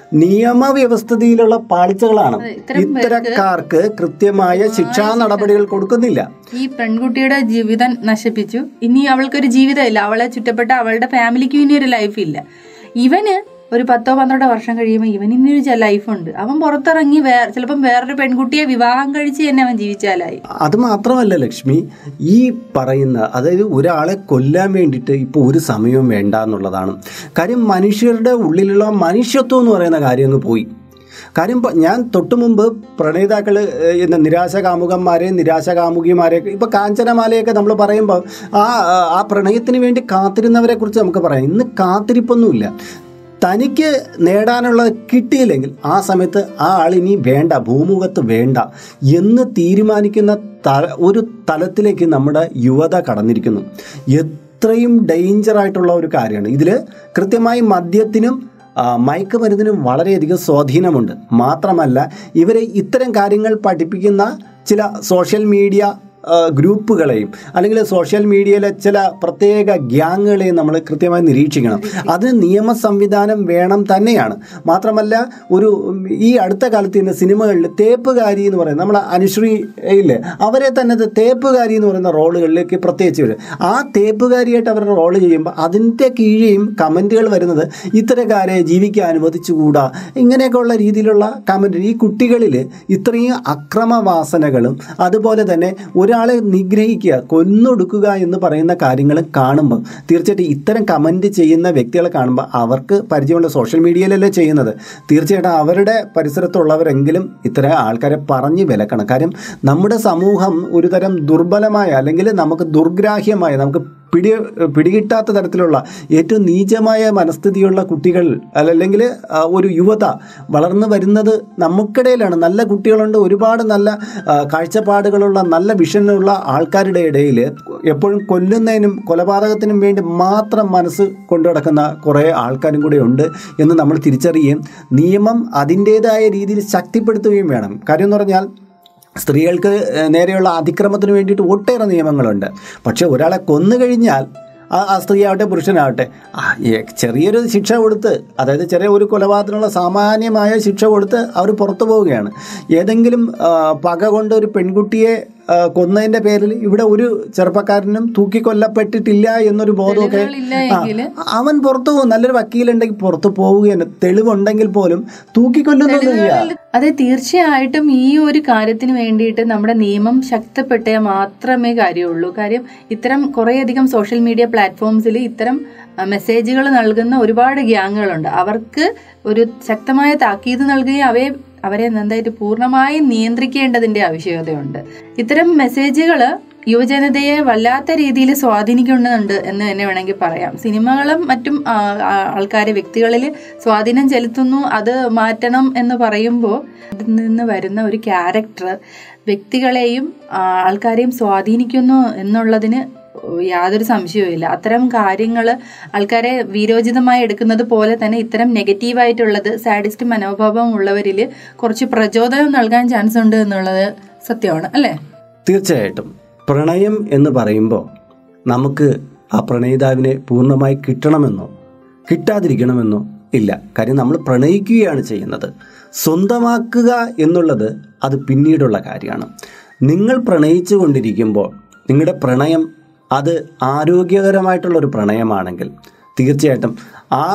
നിയമവ്യവസ്ഥിതിയിലുള്ള പാളിച്ചകളാണ് ഇത്തരം ഇത്തരക്കാർക്ക് കൃത്യമായ ശിക്ഷാ നടപടികൾ കൊടുക്കുന്നില്ല ഈ പെൺകുട്ടിയുടെ ജീവിതം നശിപ്പിച്ചു ഇനി അവൾക്കൊരു ജീവിതമില്ല അവളെ ചുറ്റപ്പെട്ട അവളുടെ ഫാമിലിക്ക് ഇനി ഒരു ലൈഫ് ഇല്ല ഇവന് ഒരു പത്തോ പന്ത്രണ്ടോ വർഷം കഴിയുമ്പോൾ ഇവൻ ഇനി ഒരു ലൈഫുണ്ട് അവൻ പുറത്തിറങ്ങി വേറെ ചിലപ്പം വേറൊരു പെൺകുട്ടിയെ വിവാഹം കഴിച്ച് തന്നെ അവൻ ജീവിച്ചാലായി അത് മാത്രമല്ല ലക്ഷ്മി ഈ പറയുന്ന അതായത് ഒരാളെ കൊല്ലാൻ വേണ്ടിയിട്ട് ഇപ്പോൾ ഒരു സമയവും വേണ്ട എന്നുള്ളതാണ് കാര്യം മനുഷ്യരുടെ ഉള്ളിലുള്ള മനുഷ്യത്വം എന്ന് പറയുന്ന കാര്യം അങ്ങ് പോയി കാര്യം ഇപ്പൊ ഞാൻ തൊട്ടു മുമ്പ് പ്രണയിതാക്കൾ എന്ന നിരാശ കാമുകന്മാരെ നിരാശ കാമുകിമാരെ ഇപ്പൊ കാഞ്ചനമാലയൊക്കെ നമ്മൾ പറയുമ്പോൾ ആ ആ പ്രണയത്തിന് വേണ്ടി കാത്തിരുന്നവരെ കുറിച്ച് നമുക്ക് പറയാം ഇന്ന് കാത്തിരിപ്പൊന്നുമില്ല തനിക്ക് നേടാനുള്ളത് കിട്ടിയില്ലെങ്കിൽ ആ സമയത്ത് ആ ആൾ ഇനി വേണ്ട ഭൂമുഖത്ത് വേണ്ട എന്ന് തീരുമാനിക്കുന്ന തല ഒരു തലത്തിലേക്ക് നമ്മുടെ യുവത കടന്നിരിക്കുന്നു എത്രയും ഡേഞ്ചർ ആയിട്ടുള്ള ഒരു കാര്യമാണ് ഇതിൽ കൃത്യമായി മദ്യത്തിനും ആ, മയക്കുമരുന്നിനും വളരെയധികം സ്വാധീനമുണ്ട് മാത്രമല്ല ഇവരെ ഇത്തരം കാര്യങ്ങൾ പഠിപ്പിക്കുന്ന ചില സോഷ്യൽ മീഡിയ ആ, ഗ്രൂപ്പുകളെയും അല്ലെങ്കിൽ സോഷ്യൽ മീഡിയയിലെ ചില പ്രത്യേക ഗ്യാങ്ങുകളെയും നമ്മൾ കൃത്യമായി നിരീക്ഷിക്കണം അതിന് നിയമ സംവിധാനം വേണം തന്നെയാണ് മാത്രമല്ല ഒരു ഉം, ഈ അടുത്ത കാലത്ത് തന്നെ സിനിമകളിൽ തേപ്പുകാരി എന്ന് പറയുന്നത് നമ്മൾ അനുശ്രീ ഇല്ലേ അവരെ തന്നെ ഇത് തേപ്പുകാരി എന്ന് പറയുന്ന റോളുകളിലേക്ക് പ്രത്യേകിച്ച് വരും ആ തേപ്പുകാരിയായിട്ട് അവർ റോൾ ചെയ്യുമ്പോൾ അതിൻ്റെ കീഴെയും കമൻറ്റുകൾ വരുന്നത് ഇത്തരക്കാരെ ജീവിക്കാൻ അനുവദിച്ചുകൂടാ ഇങ്ങനെയൊക്കെയുള്ള രീതിയിലുള്ള കമൻറ്റ് ഈ കുട്ടികളിൽ ഇത്രയും അക്രമവാസനകളും അതുപോലെ തന്നെ ഒരാളെ നിഗ്രഹിക്കുക കൊന്നൊടുക്കുക എന്ന് പറയുന്ന കാര്യങ്ങൾ കാണുമ്പോൾ തീർച്ചയായിട്ടും ഇത്തരം കമൻറ്റ് ചെയ്യുന്ന വ്യക്തികളെ കാണുമ്പോൾ അവർക്ക് പരിചയമുള്ള സോഷ്യൽ മീഡിയയിലല്ലേ ചെയ്യുന്നത് തീർച്ചയായിട്ടും അവരുടെ പരിസരത്തുള്ളവരെങ്കിലും ഇത്തരം ആൾക്കാരെ പറഞ്ഞ് വിലക്കണം കാര്യം നമ്മുടെ സമൂഹം ഒരു തരം ദുർബലമായ അല്ലെങ്കിൽ നമുക്ക് ദുർഗ്രാഹ്യമായ നമുക്ക് പിടി പിടികിട്ടാത്ത തരത്തിലുള്ള ഏറ്റവും നീചമായ മനസ്ഥിതിയുള്ള കുട്ടികൾ അല്ലെങ്കിൽ ആ, ഒരു യുവത വളർന്നു വരുന്നത് നമുക്കിടയിലാണ് നല്ല കുട്ടികളുണ്ട് ഒരുപാട് നല്ല ആ, കാഴ്ചപ്പാടുകളുള്ള നല്ല വിഷനുള്ള ആൾക്കാരുടെ ഇടയിൽ എപ്പോഴും കൊല്ലുന്നതിനും കൊലപാതകത്തിനും വേണ്ടി മാത്രം മനസ്സ് കൊണ്ടു നടക്കുന്ന കുറേ ആൾക്കാരും കൂടെ ഉണ്ട് എന്ന് നമ്മൾ തിരിച്ചറിയുകയും നിയമം അതിൻ്റേതായ രീതിയിൽ ശക്തിപ്പെടുത്തുകയും വേണം കാര്യം എന്ന് പറഞ്ഞാൽ സ്ത്രീകൾക്ക് ഏഹ്, നേരെയുള്ള അതിക്രമത്തിന് വേണ്ടിയിട്ട് ഒട്ടേറെ നിയമങ്ങളുണ്ട് പക്ഷെ ഒരാളെ കൊന്നു കഴിഞ്ഞാൽ ആ ആ സ്ത്രീ ആവട്ടെ പുരുഷനാവട്ടെ ആ, ഏ, ചെറിയൊരു ശിക്ഷ കൊടുത്ത് അതായത് ചെറിയ ഒരു കൊലപാതകത്തിനുള്ള സാമാന്യമായ ശിക്ഷ കൊടുത്ത് അവർ പുറത്തു പോവുകയാണ് ഏതെങ്കിലും ആ, പക കൊണ്ട് ഒരു പെൺകുട്ടിയെ ആ, കൊന്നതിന്റെ പേരിൽ ഇവിടെ ഒരു ചെറുപ്പക്കാരനും തൂക്കിക്കൊല്ലപ്പെട്ടിട്ടില്ല എന്നൊരു ബോധമൊക്കെ തെളിവുകളില്ല ആ, എങ്കില് അവൻ പുറത്തു പോകും നല്ലൊരു വക്കീലുണ്ടെങ്കിൽ പുറത്തു പോവുകയാണ് തെളിവുണ്ടെങ്കിൽ പോലും തൂക്കിക്കൊല്ലുന്നൊന്നുമില്ല അതെ തീർച്ചയായിട്ടും ഈ ഒരു കാര്യത്തിന് വേണ്ടിയിട്ട് നമ്മുടെ നിയമം ശക്തപ്പെട്ടേ മാത്രമേ കാര്യമുള്ളൂ കാര്യം ഇത്തരം കുറേയധികം സോഷ്യൽ മീഡിയ പ്ലാറ്റ്ഫോംസിൽ ഇത്തരം മെസ്സേജുകൾ നൽകുന്ന ഒരുപാട് ഗ്യാങ്ങുകളുണ്ട് അവർക്ക് ഒരു ശക്തമായ താക്കീത് നൽകുകയും അവയെ അവരെ എന്തായിട്ട് പൂർണ്ണമായും നിയന്ത്രിക്കേണ്ടതിന്റെ ആവശ്യകതയുണ്ട് ഇത്തരം മെസ്സേജുകൾ യുവജനതയെ വല്ലാത്ത രീതിയിൽ സ്വാധീനിക്കുന്നുണ്ട് എന്ന് തന്നെ വേണമെങ്കിൽ പറയാം സിനിമകളും മറ്റും ആ, ആ, ആൾക്കാരെ വ്യക്തികളിൽ സ്വാധീനം ചെലുത്തുന്നു അത് മാറ്റണം എന്ന് പറയുമ്പോൾ അതിൽ നിന്ന് വരുന്ന ഒരു ക്യാരക്ടർ വ്യക്തികളെയും ആ, ആൾക്കാരെയും സ്വാധീനിക്കുന്നു എന്നുള്ളതിന് യാതൊരു സംശയവുമില്ല അത്തരം കാര്യങ്ങൾ ആൾക്കാരെ വീരോചിതമായി എടുക്കുന്നത് പോലെ തന്നെ ഇത്തരം നെഗറ്റീവായിട്ടുള്ളത് സാഡിസ്റ്റ് മനോഭാവം ഉള്ളവരിൽ കുറച്ച് പ്രചോദനം നൽകാൻ ചാൻസ് ഉണ്ട് എന്നുള്ളത് സത്യമാണ് അല്ലേ തീർച്ചയായിട്ടും പ്രണയം എന്ന് പറയുമ്പോൾ നമുക്ക് ആ പ്രണയിതാവിനെ പൂർണ്ണമായി കിട്ടണമെന്നോ കിട്ടാതിരിക്കണമെന്നോ ഇല്ല കാര്യം നമ്മൾ പ്രണയിക്കുകയാണ് ചെയ്യുന്നത് സ്വന്തമാക്കുക എന്നുള്ളത് അത് പിന്നീടുള്ള കാര്യമാണ് നിങ്ങൾ പ്രണയിച്ചു കൊണ്ടിരിക്കുമ്പോൾ നിങ്ങളുടെ പ്രണയം അത് ആരോഗ്യകരമായിട്ടുള്ളൊരു പ്രണയമാണെങ്കിൽ തീർച്ചയായിട്ടും ആ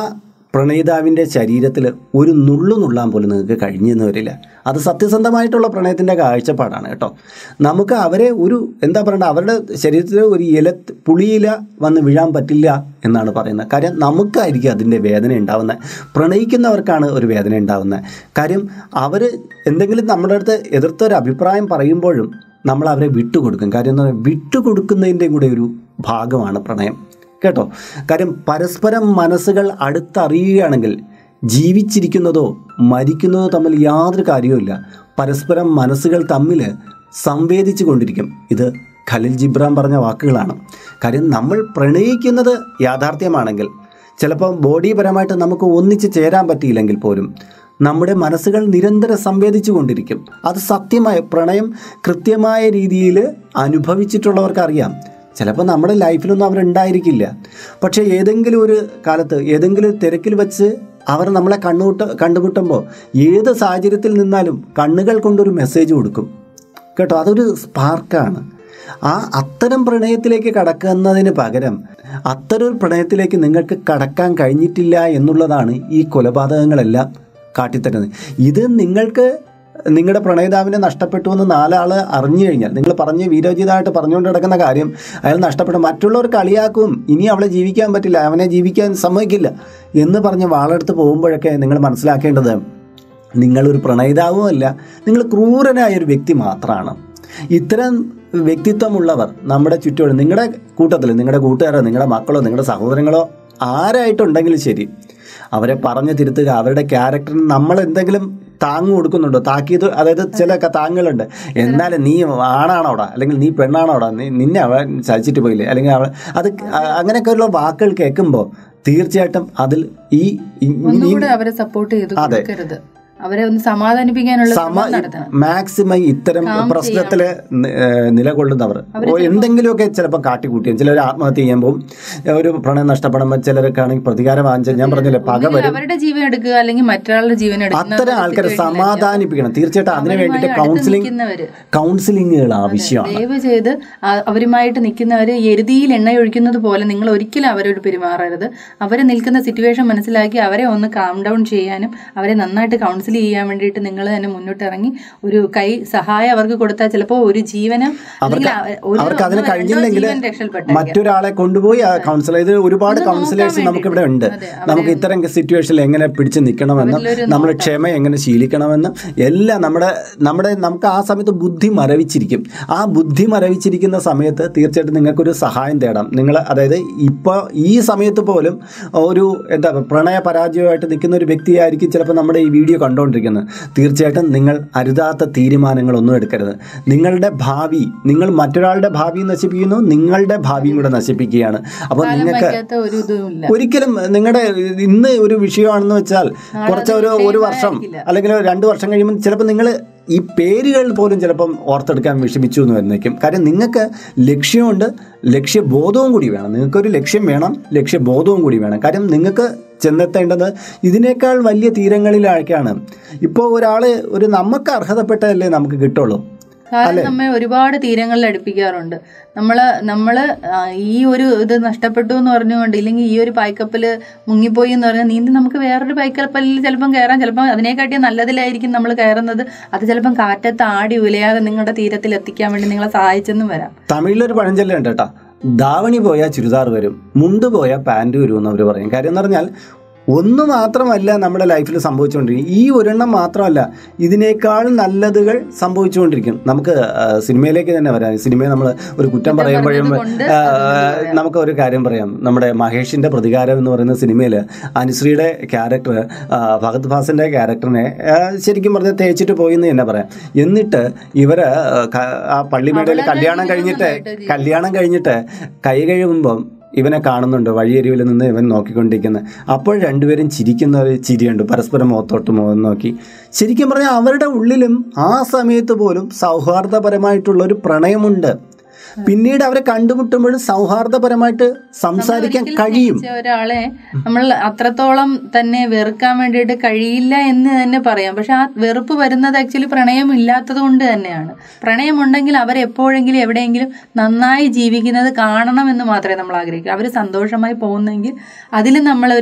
പ്രണയിതാവിൻ്റെ ശരീരത്തിൽ ഒരു നുള്ളു നുള്ളാൻ പോലും നിങ്ങൾക്ക് കഴിഞ്ഞെന്ന് വരില്ല അത് സത്യസന്ധമായിട്ടുള്ള പ്രണയത്തിൻ്റെ കാഴ്ചപ്പാടാണ് കേട്ടോ നമുക്ക് അവരെ ഒരു എന്താ പറയണ്ട അവരുടെ ശരീരത്തിൽ ഒരു ഇല പുളിയില വന്ന് വീഴാൻ പറ്റില്ല എന്നാണ് പറയുന്നത് കാര്യം നമുക്കായിരിക്കും അതിൻ്റെ വേദന ഉണ്ടാവുന്നത് പ്രണയിക്കുന്നവർക്കാണ് ഒരു വേദന ഉണ്ടാവുന്നത് കാര്യം അവർ എന്തെങ്കിലും നമ്മുടെ അടുത്ത് എതിർത്തൊരു അഭിപ്രായം പറയുമ്പോഴും നമ്മൾ അവരെ വിട്ടുകൊടുക്കും കാര്യം എന്ന് പറഞ്ഞാൽ വിട്ടുകൊടുക്കുന്നതിൻ്റെയും കൂടെ ഒരു ഭാഗമാണ് പ്രണയം കേട്ടോ കാര്യം പരസ്പരം മനസ്സുകൾ അടുത്തറിയുകയാണെങ്കിൽ ജീവിച്ചിരിക്കുന്നതോ മരിക്കുന്നതോ തമ്മിൽ യാതൊരു കാര്യവുമില്ല പരസ്പരം മനസ്സുകൾ തമ്മിൽ സംവേദിച്ചു കൊണ്ടിരിക്കും ഇത് ഖലിൽ ജിബ്രാൻ പറഞ്ഞ വാക്കുകളാണ് കാര്യം നമ്മൾ പ്രണയിക്കുന്നത് യാഥാർത്ഥ്യമാണെങ്കിൽ ചിലപ്പം ബോഡിപരമായിട്ട് നമുക്ക് ഒന്നിച്ച് ചേരാൻ പറ്റിയില്ലെങ്കിൽ പോലും നമ്മുടെ മനസ്സുകൾ നിരന്തരം സംവേദിച്ചു കൊണ്ടിരിക്കും അത് സത്യമായ പ്രണയം കൃത്യമായ രീതിയിൽ അനുഭവിച്ചിട്ടുള്ളവർക്കറിയാം ചിലപ്പോൾ നമ്മുടെ ലൈഫിലൊന്നും അവരുണ്ടായിരിക്കില്ല പക്ഷേ ഏതെങ്കിലും ഒരു കാലത്ത് ഏതെങ്കിലും ഒരു തിരക്കിൽ വെച്ച് അവർ നമ്മളെ കണ്ണുമുട്ട കണ്ടുമുട്ടുമ്പോൾ ഏത് സാഹചര്യത്തിൽ നിന്നാലും കണ്ണുകൾ കൊണ്ടൊരു മെസ്സേജ് കൊടുക്കും കേട്ടോ അതൊരു സ്പാർക്കാണ് ആ അത്തരം പ്രണയത്തിലേക്ക് കടക്കുന്നതിന് പകരം അത്തരം ഒരു പ്രണയത്തിലേക്ക് നിങ്ങൾക്ക് കടക്കാൻ കഴിഞ്ഞിട്ടില്ല എന്നുള്ളതാണ് ഈ കൊലപാതകങ്ങളെല്ലാം കാട്ടിത്തരുന്നത് ഇത് നിങ്ങൾക്ക് നിങ്ങളുടെ പ്രണയിതാവിനെ നഷ്ടപ്പെട്ടു എന്ന് നാലാൾ അറിഞ്ഞു കഴിഞ്ഞാൽ നിങ്ങൾ പറഞ്ഞ് വീരോചിതമായിട്ട് പറഞ്ഞുകൊണ്ട് കിടക്കുന്ന കാര്യം അയാൾ നഷ്ടപ്പെട്ടു മറ്റുള്ളവർ കളിയാക്കും ഇനി അവളെ ജീവിക്കാൻ പറ്റില്ല അവനെ ജീവിക്കാൻ സമ്മതിക്കില്ല എന്ന് പറഞ്ഞ് വാളെടുത്ത് പോകുമ്പോഴൊക്കെ നിങ്ങൾ മനസ്സിലാക്കേണ്ടത് നിങ്ങളൊരു പ്രണയിതാവുമല്ല നിങ്ങൾ ക്രൂരനായ ഒരു വ്യക്തി മാത്രമാണ് ഇത്തരം വ്യക്തിത്വമുള്ളവർ നമ്മുടെ ചുറ്റുപാട് നിങ്ങളുടെ കൂട്ടത്തിൽ നിങ്ങളുടെ കൂട്ടുകാരോ നിങ്ങളുടെ മക്കളോ നിങ്ങളുടെ സഹോദരങ്ങളോ ആരായിട്ടുണ്ടെങ്കിലും ശരി അവരെ പറഞ്ഞു തിരുത്തുക അവരുടെ ക്യാരക്ടറിന് നമ്മൾ എന്തെങ്കിലും താങ്ങ് കൊടുക്കുന്നുണ്ടോ താക്കീത് അതായത് ചില ക- താങ്ങുകളുണ്ട് എന്നാലും നീ ആണാണോടാ അല്ലെങ്കിൽ നീ പെണ്ണാണോടാ നീ നിന്നെ അവൻ ചതിച്ചിട്ട് പോയില്ലേ അല്ലെങ്കിൽ അവൻ അത് അ- അങ്ങനെയൊക്കെയുള്ള വാക്കുകൾ കേൾക്കുമ്പോൾ തീർച്ചയായിട്ടും അതിൽ ഈ ഈ- ഈ- ഒന്നുകൂടെ അവരെ സപ്പോർട്ട് ചെയ്ത് കൊടുക്കരുത് അവരെ ഒന്ന് സമാധാനിപ്പിക്കാനുള്ള സമ ശ്രമം നടത്തണം മാക്സിമം ഇത്തരം പ്രശ്നത്തില് നി- ഏഹ് നിലകൊള്ളുന്നവർ ഓ, എന്തെങ്കിലുമൊക്കെ ചിലപ്പോൾ കാട്ടിക്കൂട്ടിയും ചിലർ ആത്മഹത്യ ചെയ്യാൻ പോകും ഒരു പ്രണയം നഷ്ടപ്പെടുമ്പോൾ ചിലരൊക്കെ ആണെങ്കിൽ പ്രതികാര വാങ്ങിച്ച ഞാൻ പറഞ്ഞില്ലേ പക ഒന്നുകിൽ വരും അവരുടെ ജീവൻ എടുക്കുക അല്ലെങ്കിൽ മറ്റൊരാളുടെ ജീവൻ എടുക്കുന്ന അത്തരം ആൾക്കാരെ സമാധാനിപ്പിക്കണം തീർച്ചയായിട്ടും അതിന് വേണ്ടിയിട്ട് അവരുമായി കൗൺസിലിംഗ് നിൽക്കുന്നവര്. കൗൺസിലിങ്ങുകൾ ആവശ്യമാണ് ദയവ് ചെയ്ത് ആ- അവരുമായിട്ട് നിൽക്കുന്നവര് എരുതിയിൽ എണ്ണ ഒഴിക്കുന്നത് പോലെ നിങ്ങൾ ഒരിക്കലും അവരോട് പെരുമാറരുത് അവർ നിൽക്കുന്ന സിറ്റുവേഷൻ മനസ്സിലാക്കി അവരെ ഒന്ന് കാം ഡൗൺ ചെയ്യാനും അവരെ നന്നായിട്ട് കൗൺസിൽ ചെയ്യാൻ വേണ്ടിയിട്ട് നിങ്ങൾ തന്നെ മുന്നോട്ട് ഇറങ്ങി ഒരു കൈ സഹായം അവർക്ക് കൊടുത്താൽ ചിലപ്പോൾ ഒരു ജീവനം അല്ലെങ്കിൽ അവ- ഒരു അവർക്ക് അതിന് ഒന്നോ രണ്ടോ കഴിഞ്ഞില്ലെങ്കിൽ ജീവൻ രക്ഷപ്പെട്ടേക്കാം. മറ്റൊരാളെ കൊണ്ടുപോയി ആ കൗൺസിലർ ഇത് ഒരുപാട് കൗൺസിലേഴ്സ് നമുക്കിവിടെ ഉണ്ട് നമുക്ക് ഇത്തരം സിറ്റുവേഷനിൽ എങ്ങനെ പിടിച്ചു നിൽക്കണമെന്നും നമ്മൾ ക്ഷമ എങ്ങനെ ശീലിക്കണമെന്നും എല്ലാം നമ്മുടെ നമ്മുടെ നമുക്ക് ആ സമയത്ത് ബുദ്ധി മരവിച്ചിരിക്കും ആ ബുദ്ധി മരവിച്ചിരിക്കുന്ന സമയത്ത് തീർച്ചയായിട്ടും നിങ്ങൾക്കൊരു സഹായം തേടാം നിങ്ങൾ അതായത് ഇപ്പോൾ ഈ സമയത്ത് പോലും ഒരു എന്താ പറയുക, പ്രണയ പരാജയമായിട്ട് നിൽക്കുന്ന ഒരു വ്യക്തിയായിരിക്കും ചിലപ്പോൾ നമ്മുടെ ഈ വീഡിയോ കണ്ടുകൊണ്ടിരിക്കുന്നത് തീർച്ചയായിട്ടും നിങ്ങൾ അരുതാത്ത തീരുമാനങ്ങളൊന്നും എടുക്കരുത് നിങ്ങളുടെ ഭാവി നിങ്ങൾ മറ്റൊരാളുടെ ഭാവി നശിപ്പിക്കുന്നു നിങ്ങളുടെ ഭാവിയും കൂടെ നശിപ്പിക്കുകയാണ് അപ്പോൾ കാലം നിങ്ങൾക്ക് വയ്ക്കാത്ത ഒരു ഇതുമില്ല ഒരിക്കലും നിങ്ങളുടെ ഇന്ന് ഒരു വിഷയമാണെന്ന് വെച്ചാൽ കുറച്ച് ഒരു ഒരു വർഷം അല്ലെങ്കിൽ രണ്ട് വർഷം കഴിയുമ്പോൾ ചിലപ്പോൾ നിങ്ങൾ ഈ പേരുകൾ പോലും ചിലപ്പം ഓർത്തെടുക്കാൻ വിഷമിച്ചു എന്ന് വന്നേക്കും കാര്യം നിങ്ങൾക്ക് ലക്ഷ്യമുണ്ട് ലക്ഷ്യബോധവും കൂടി വേണം നിങ്ങൾക്കൊരു ലക്ഷ്യം വേണം ലക്ഷ്യബോധവും കൂടി വേണം കാര്യം നിങ്ങൾക്ക് ചെന്നെത്തേണ്ടത് ഇതിനേക്കാൾ വലിയ തീരങ്ങളിലേക്കാണ് ഇപ്പോൾ ഒരാൾ ഒരു നമുക്ക് അർഹതപ്പെട്ടതല്ലേ നമുക്ക് കിട്ടുള്ളൂ കാലം നമ്മെ ഒരുപാട് തീരങ്ങളിൽ അടുപ്പിക്കാറുണ്ട് നമ്മള് നമ്മള് ആ, ഈ ഒരു ഇത് നഷ്ടപ്പെട്ടു എന്ന് പറഞ്ഞുകൊണ്ട് ഇല്ലെങ്കിൽ ഈ ഒരു പായ്ക്കപ്പല് മുങ്ങിപ്പോയി എന്ന് പറഞ്ഞാൽ നീന്തി നമുക്ക് വേറൊരു പായ്ക്കപ്പലിൽ ചിലപ്പം കയറാം ചിലപ്പം അതിനെക്കാട്ടി നല്ലതിലായിരിക്കും നമ്മൾ കയറുന്നത് അത് ചിലപ്പം കാറ്റത്ത് ആടി ഉലയാതെ നിങ്ങളുടെ തീരത്തിൽ എത്തിക്കാൻ വേണ്ടി നിങ്ങളെ സഹായിച്ചെന്നും വരാം തമിഴിലൊരു പഴഞ്ചൊല്ലുണ്ട് കേട്ടോ ധാവണി പോയാൽ ചുരിദാർ വരും മുണ്ട് പോയാൽ പാൻറ് വരും എന്ന് അവർ പറയും കാര്യം എന്ന് പറഞ്ഞാൽ ഒന്ന് മാത്രമല്ല നമ്മുടെ ലൈഫിൽ സംഭവിച്ചുകൊണ്ടിരിക്കും ഈ ഒരെണ്ണം മാത്രമല്ല ഇതിനേക്കാൾ നല്ലതുകൾ സംഭവിച്ചുകൊണ്ടിരിക്കും നമുക്ക് ആ, സിനിമയിലേക്ക് തന്നെ വരാം സിനിമയെ നമ്മൾ ഒരു കുറ്റം പറയുമ്പോഴും കൊണ്ട് ആ, നമുക്ക് ഒരു കാര്യം പറയാം നമ്മുടെ മഹേഷിന്റെ പ്രതികാരം എന്ന് പറയുന്ന സിനിമയിൽ അനുശ്രീയുടെ ക്യാരക്ടർ ഭഗത് ഫാസിന്റെ ക്യാരക്ടറിനെ ആ, ശരിക്കും പറഞ്ഞാൽ തേച്ചിട്ട് പോയി എന്ന് തന്നെ പറയാം എന്നിട്ട് ഇവര് ആ, ക- ആ പള്ളിമേടയിൽ കല്യാണം കഴിഞ്ഞിട്ട് കല്യാണം കഴിഞ്ഞിട്ട് കൈ കഴുകുമ്പം ഇവനെ കാണുന്നുണ്ട് വഴിയരിവിൽ നിന്ന് ഇവൻ നോക്കിക്കൊണ്ടിരിക്കുന്നത് അപ്പോൾ രണ്ടുപേരും ചിരിക്കുന്ന ഒരു ചിരിയുണ്ട് പരസ്പരം മുഖത്തോട്ട് മുഖം നോക്കി ശരിക്കും പറഞ്ഞാൽ അവരുടെ ഉള്ളിലും ആ സമയത്ത് പോലും സൗഹാർദ്ദപരമായിട്ടുള്ള ഒരു പ്രണയമുണ്ട് പിന്നീട് അവരെ കണ്ടുമുട്ടുമ്പോഴും സൗഹാർദ്ദപരമായിട്ട് സംസാരിക്കാൻ കഴിയും സ്നേഹിച്ച ഒരാളെ നമ്മൾ അത്രത്തോളം തന്നെ വെറുക്കാൻ വേണ്ടിയിട്ട് കഴിയില്ല എന്ന് തന്നെ പറയാം പക്ഷെ ആ വെറുപ്പ് വരുന്നത് ആക്ച്വലി പ്രണയം ഇല്ലാത്തത് കൊണ്ട് തന്നെയാണ് പ്രണയം ഉണ്ടെങ്കിൽ അവർ എപ്പോഴെങ്കിലും എവിടെയെങ്കിലും നന്നായി ജീവിക്കുന്നത് കാണണം എന്ന് മാത്രമേ നമ്മൾ ആഗ്രഹിക്കൂ അവർ സന്തോഷമായി പോകുന്നെങ്കിൽ അതിൽ നമ്മളൊരു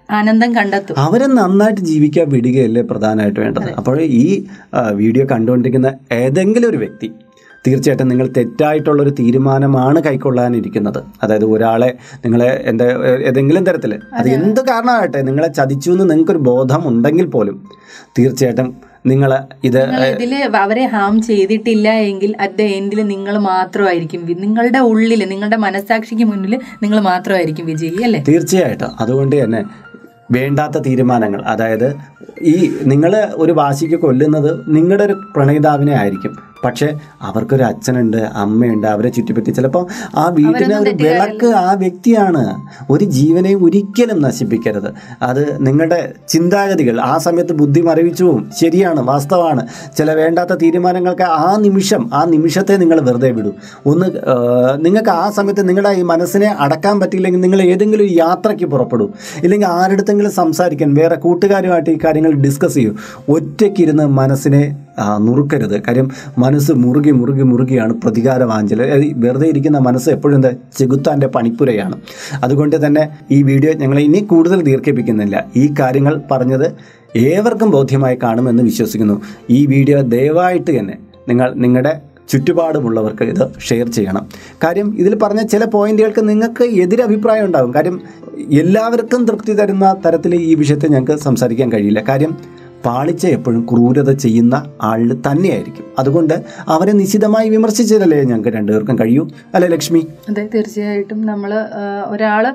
ആനന്ദം കണ്ടെത്തും അവരെ നന്നായിട്ട് ജീവിക്കാൻ വിടുകയല്ലേ പ്രധാനമായിട്ട് വേണ്ടത് അപ്പോൾ ഈ ആ, വീഡിയോ കണ്ടുകൊണ്ടിരിക്കുന്ന ഏതെങ്കിലും ഒരു വ്യക്തി തീർച്ചയായിട്ടും നിങ്ങൾ തെറ്റായിട്ടുള്ളൊരു തീരുമാനമാണ് കൈക്കൊള്ളാനിരിക്കുന്നത് അതായത് ഒരാളെ നിങ്ങളെ എൻ്റെ ഏതെങ്കിലും തരത്തിൽ അത് എന്ത് കാരണമാകട്ടെ നിങ്ങളെ ചതിച്ചു എന്ന് നിങ്ങൾക്കൊരു ബോധം ഉണ്ടെങ്കിൽ പോലും തീർച്ചയായിട്ടും നിങ്ങൾ ഇത് നിങ്ങൾ ഇതില് അവരെ ഹാം ചെയ്തിട്ടില്ല എങ്കിൽ അറ്റ് ദ എൻഡിൽ നിങ്ങൾ മാത്രമായിരിക്കും വി- നിങ്ങളുടെ ഉള്ളിൽ നിങ്ങളുടെ മനസാക്ഷിക്ക് മുന്നിൽ നിങ്ങൾ മാത്രമായിരിക്കും വിജയി അല്ലേ തീർച്ചയായിട്ടും അതുകൊണ്ട് തന്നെ വേണ്ടാത്ത തീരുമാനങ്ങൾ അതായത് ഈ നിങ്ങൾ ഒരു വാശിക്ക് കൊല്ലുന്നത് നിങ്ങളുടെ ഒരു പ്രണയിതാവിനെ ആയിരിക്കും പക്ഷെ അവർക്കൊരു അച്ഛനുണ്ട് അമ്മയുണ്ട് അവരെ ചുറ്റിപ്പറ്റി ചിലപ്പോൾ ആ വീട്ടിലെ ഒരു വിളക്ക് ആ വ്യക്തിയാണ് ഒരു ജീവനെയും ഒരിക്കലും നശിപ്പിക്കരുത് അത് നിങ്ങളുടെ ചിന്താഗതികൾ ആ സമയത്ത് ബുദ്ധി മറിവിച്ചു പോവും ശരിയാണ് വാസ്തവമാണ് ചില വേണ്ടാത്ത തീരുമാനങ്ങൾക്ക് ആ നിമിഷം ആ നിമിഷത്തെ നിങ്ങൾ വെറുതെ വിടൂ ഒന്ന് ആ, നിങ്ങൾക്ക് ആ സമയത്ത് നിങ്ങളുടെ ഈ മനസ്സിനെ അടക്കാൻ പറ്റിയില്ലെങ്കിൽ നിങ്ങൾ ഏതെങ്കിലും ഒരു യാത്രയ്ക്ക് പുറപ്പെടൂ ഇല്ലെങ്കിൽ ആരുടെടുത്തെങ്കിലും സംസാരിക്കാൻ വേറെ കൂട്ടുകാരുമായിട്ട് ഈ കാര്യങ്ങൾ ഡിസ്കസ് ചെയ്യൂ ഒറ്റയ്ക്കിരുന്ന് മനസ്സിനെ ആ, നുറുക്കരുത് കാര്യം മനസ്സ് മുറുകി മുറുകി മുറുകിയാണ് പ്രതികാര വാഞ്ചൽ അതായത് വെറുതെ ഇരിക്കുന്ന മനസ്സ് എപ്പോഴും എന്താ ചെകുത്താൻ്റെ പണിപ്പുരയാണ് അതുകൊണ്ട് തന്നെ ഈ വീഡിയോ ഞങ്ങൾ ഇനി കൂടുതൽ ദീർഘിപ്പിക്കുന്നില്ല ഈ കാര്യങ്ങൾ പറഞ്ഞത് ഏവർക്കും ബോധ്യമായി കാണുമെന്ന് വിശ്വസിക്കുന്നു ഈ വീഡിയോ ദയവായിട്ട് തന്നെ നിങ്ങൾ നിങ്ങളുടെ ചുറ്റുപാടുമുള്ളവർക്ക് ഇത് ഷെയർ ചെയ്യണം കാര്യം ഇതിൽ പറഞ്ഞ ചില പോയിന്റുകൾക്ക് നിങ്ങൾക്ക് എതിരഭിപ്രായം ഉണ്ടാകും കാര്യം എല്ലാവർക്കും തൃപ്തി തരുന്ന തരത്തിൽ ഈ വിഷയത്തെ ഞങ്ങൾക്ക് സംസാരിക്കാൻ കഴിയില്ല കാര്യം പാളിച്ച എപ്പോഴും ക്രൂരത ചെയ്യുന്ന ആളിന് തന്നെയായിരിക്കും അതുകൊണ്ട് അവരെ നിശിതമായി വിമർശിച്ചതല്ലേ ഞങ്ങൾക്ക് രണ്ടുപേർക്കും കഴിയൂ അല്ലേ ലക്ഷ്മി അതെ തീർച്ചയായിട്ടും നമ്മൾ ഒരാൾ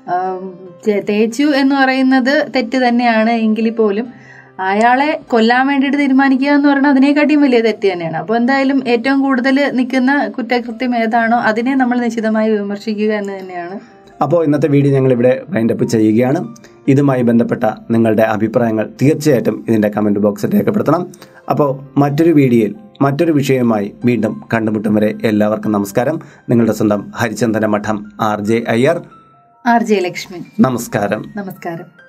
തേച്ചു എന്ന് പറയുന്നത് തെറ്റ് തന്നെയാണ് എങ്കിൽ പോലും അയാളെ കൊല്ലാൻ വേണ്ടിയിട്ട് തീരുമാനിക്കുക എന്ന് പറയുന്നത് അതിനെക്കാട്ടിയും വലിയ തെറ്റ് തന്നെയാണ് അപ്പോൾ എന്തായാലും ഏറ്റവും കൂടുതൽ നിൽക്കുന്ന കുറ്റകൃത്യം ഏതാണോ അതിനെ നമ്മൾ നിശിതമായി വിമർശിക്കുക എന്ന് തന്നെയാണ് അപ്പോൾ ഇന്നത്തെ വീഡിയോ ഞങ്ങൾ ഇവിടെ വൈൻഡപ്പ് ചെയ്യുകയാണ് ഇതുമായി ബന്ധപ്പെട്ട നിങ്ങളുടെ അഭിപ്രായങ്ങൾ തീർച്ചയായിട്ടും ഇതിൻ്റെ കമൻറ്റ് ബോക്സിൽ രേഖപ്പെടുത്തണം അപ്പോൾ മറ്റൊരു വീഡിയോയിൽ മറ്റൊരു വിഷയവുമായി വീണ്ടും കണ്ടുമുട്ടും വരെ എല്ലാവർക്കും നമസ്കാരം നിങ്ങളുടെ സ്വന്തം Harichandana Madom R J Iyer R J Lakshmi നമസ്കാരം നമസ്കാരം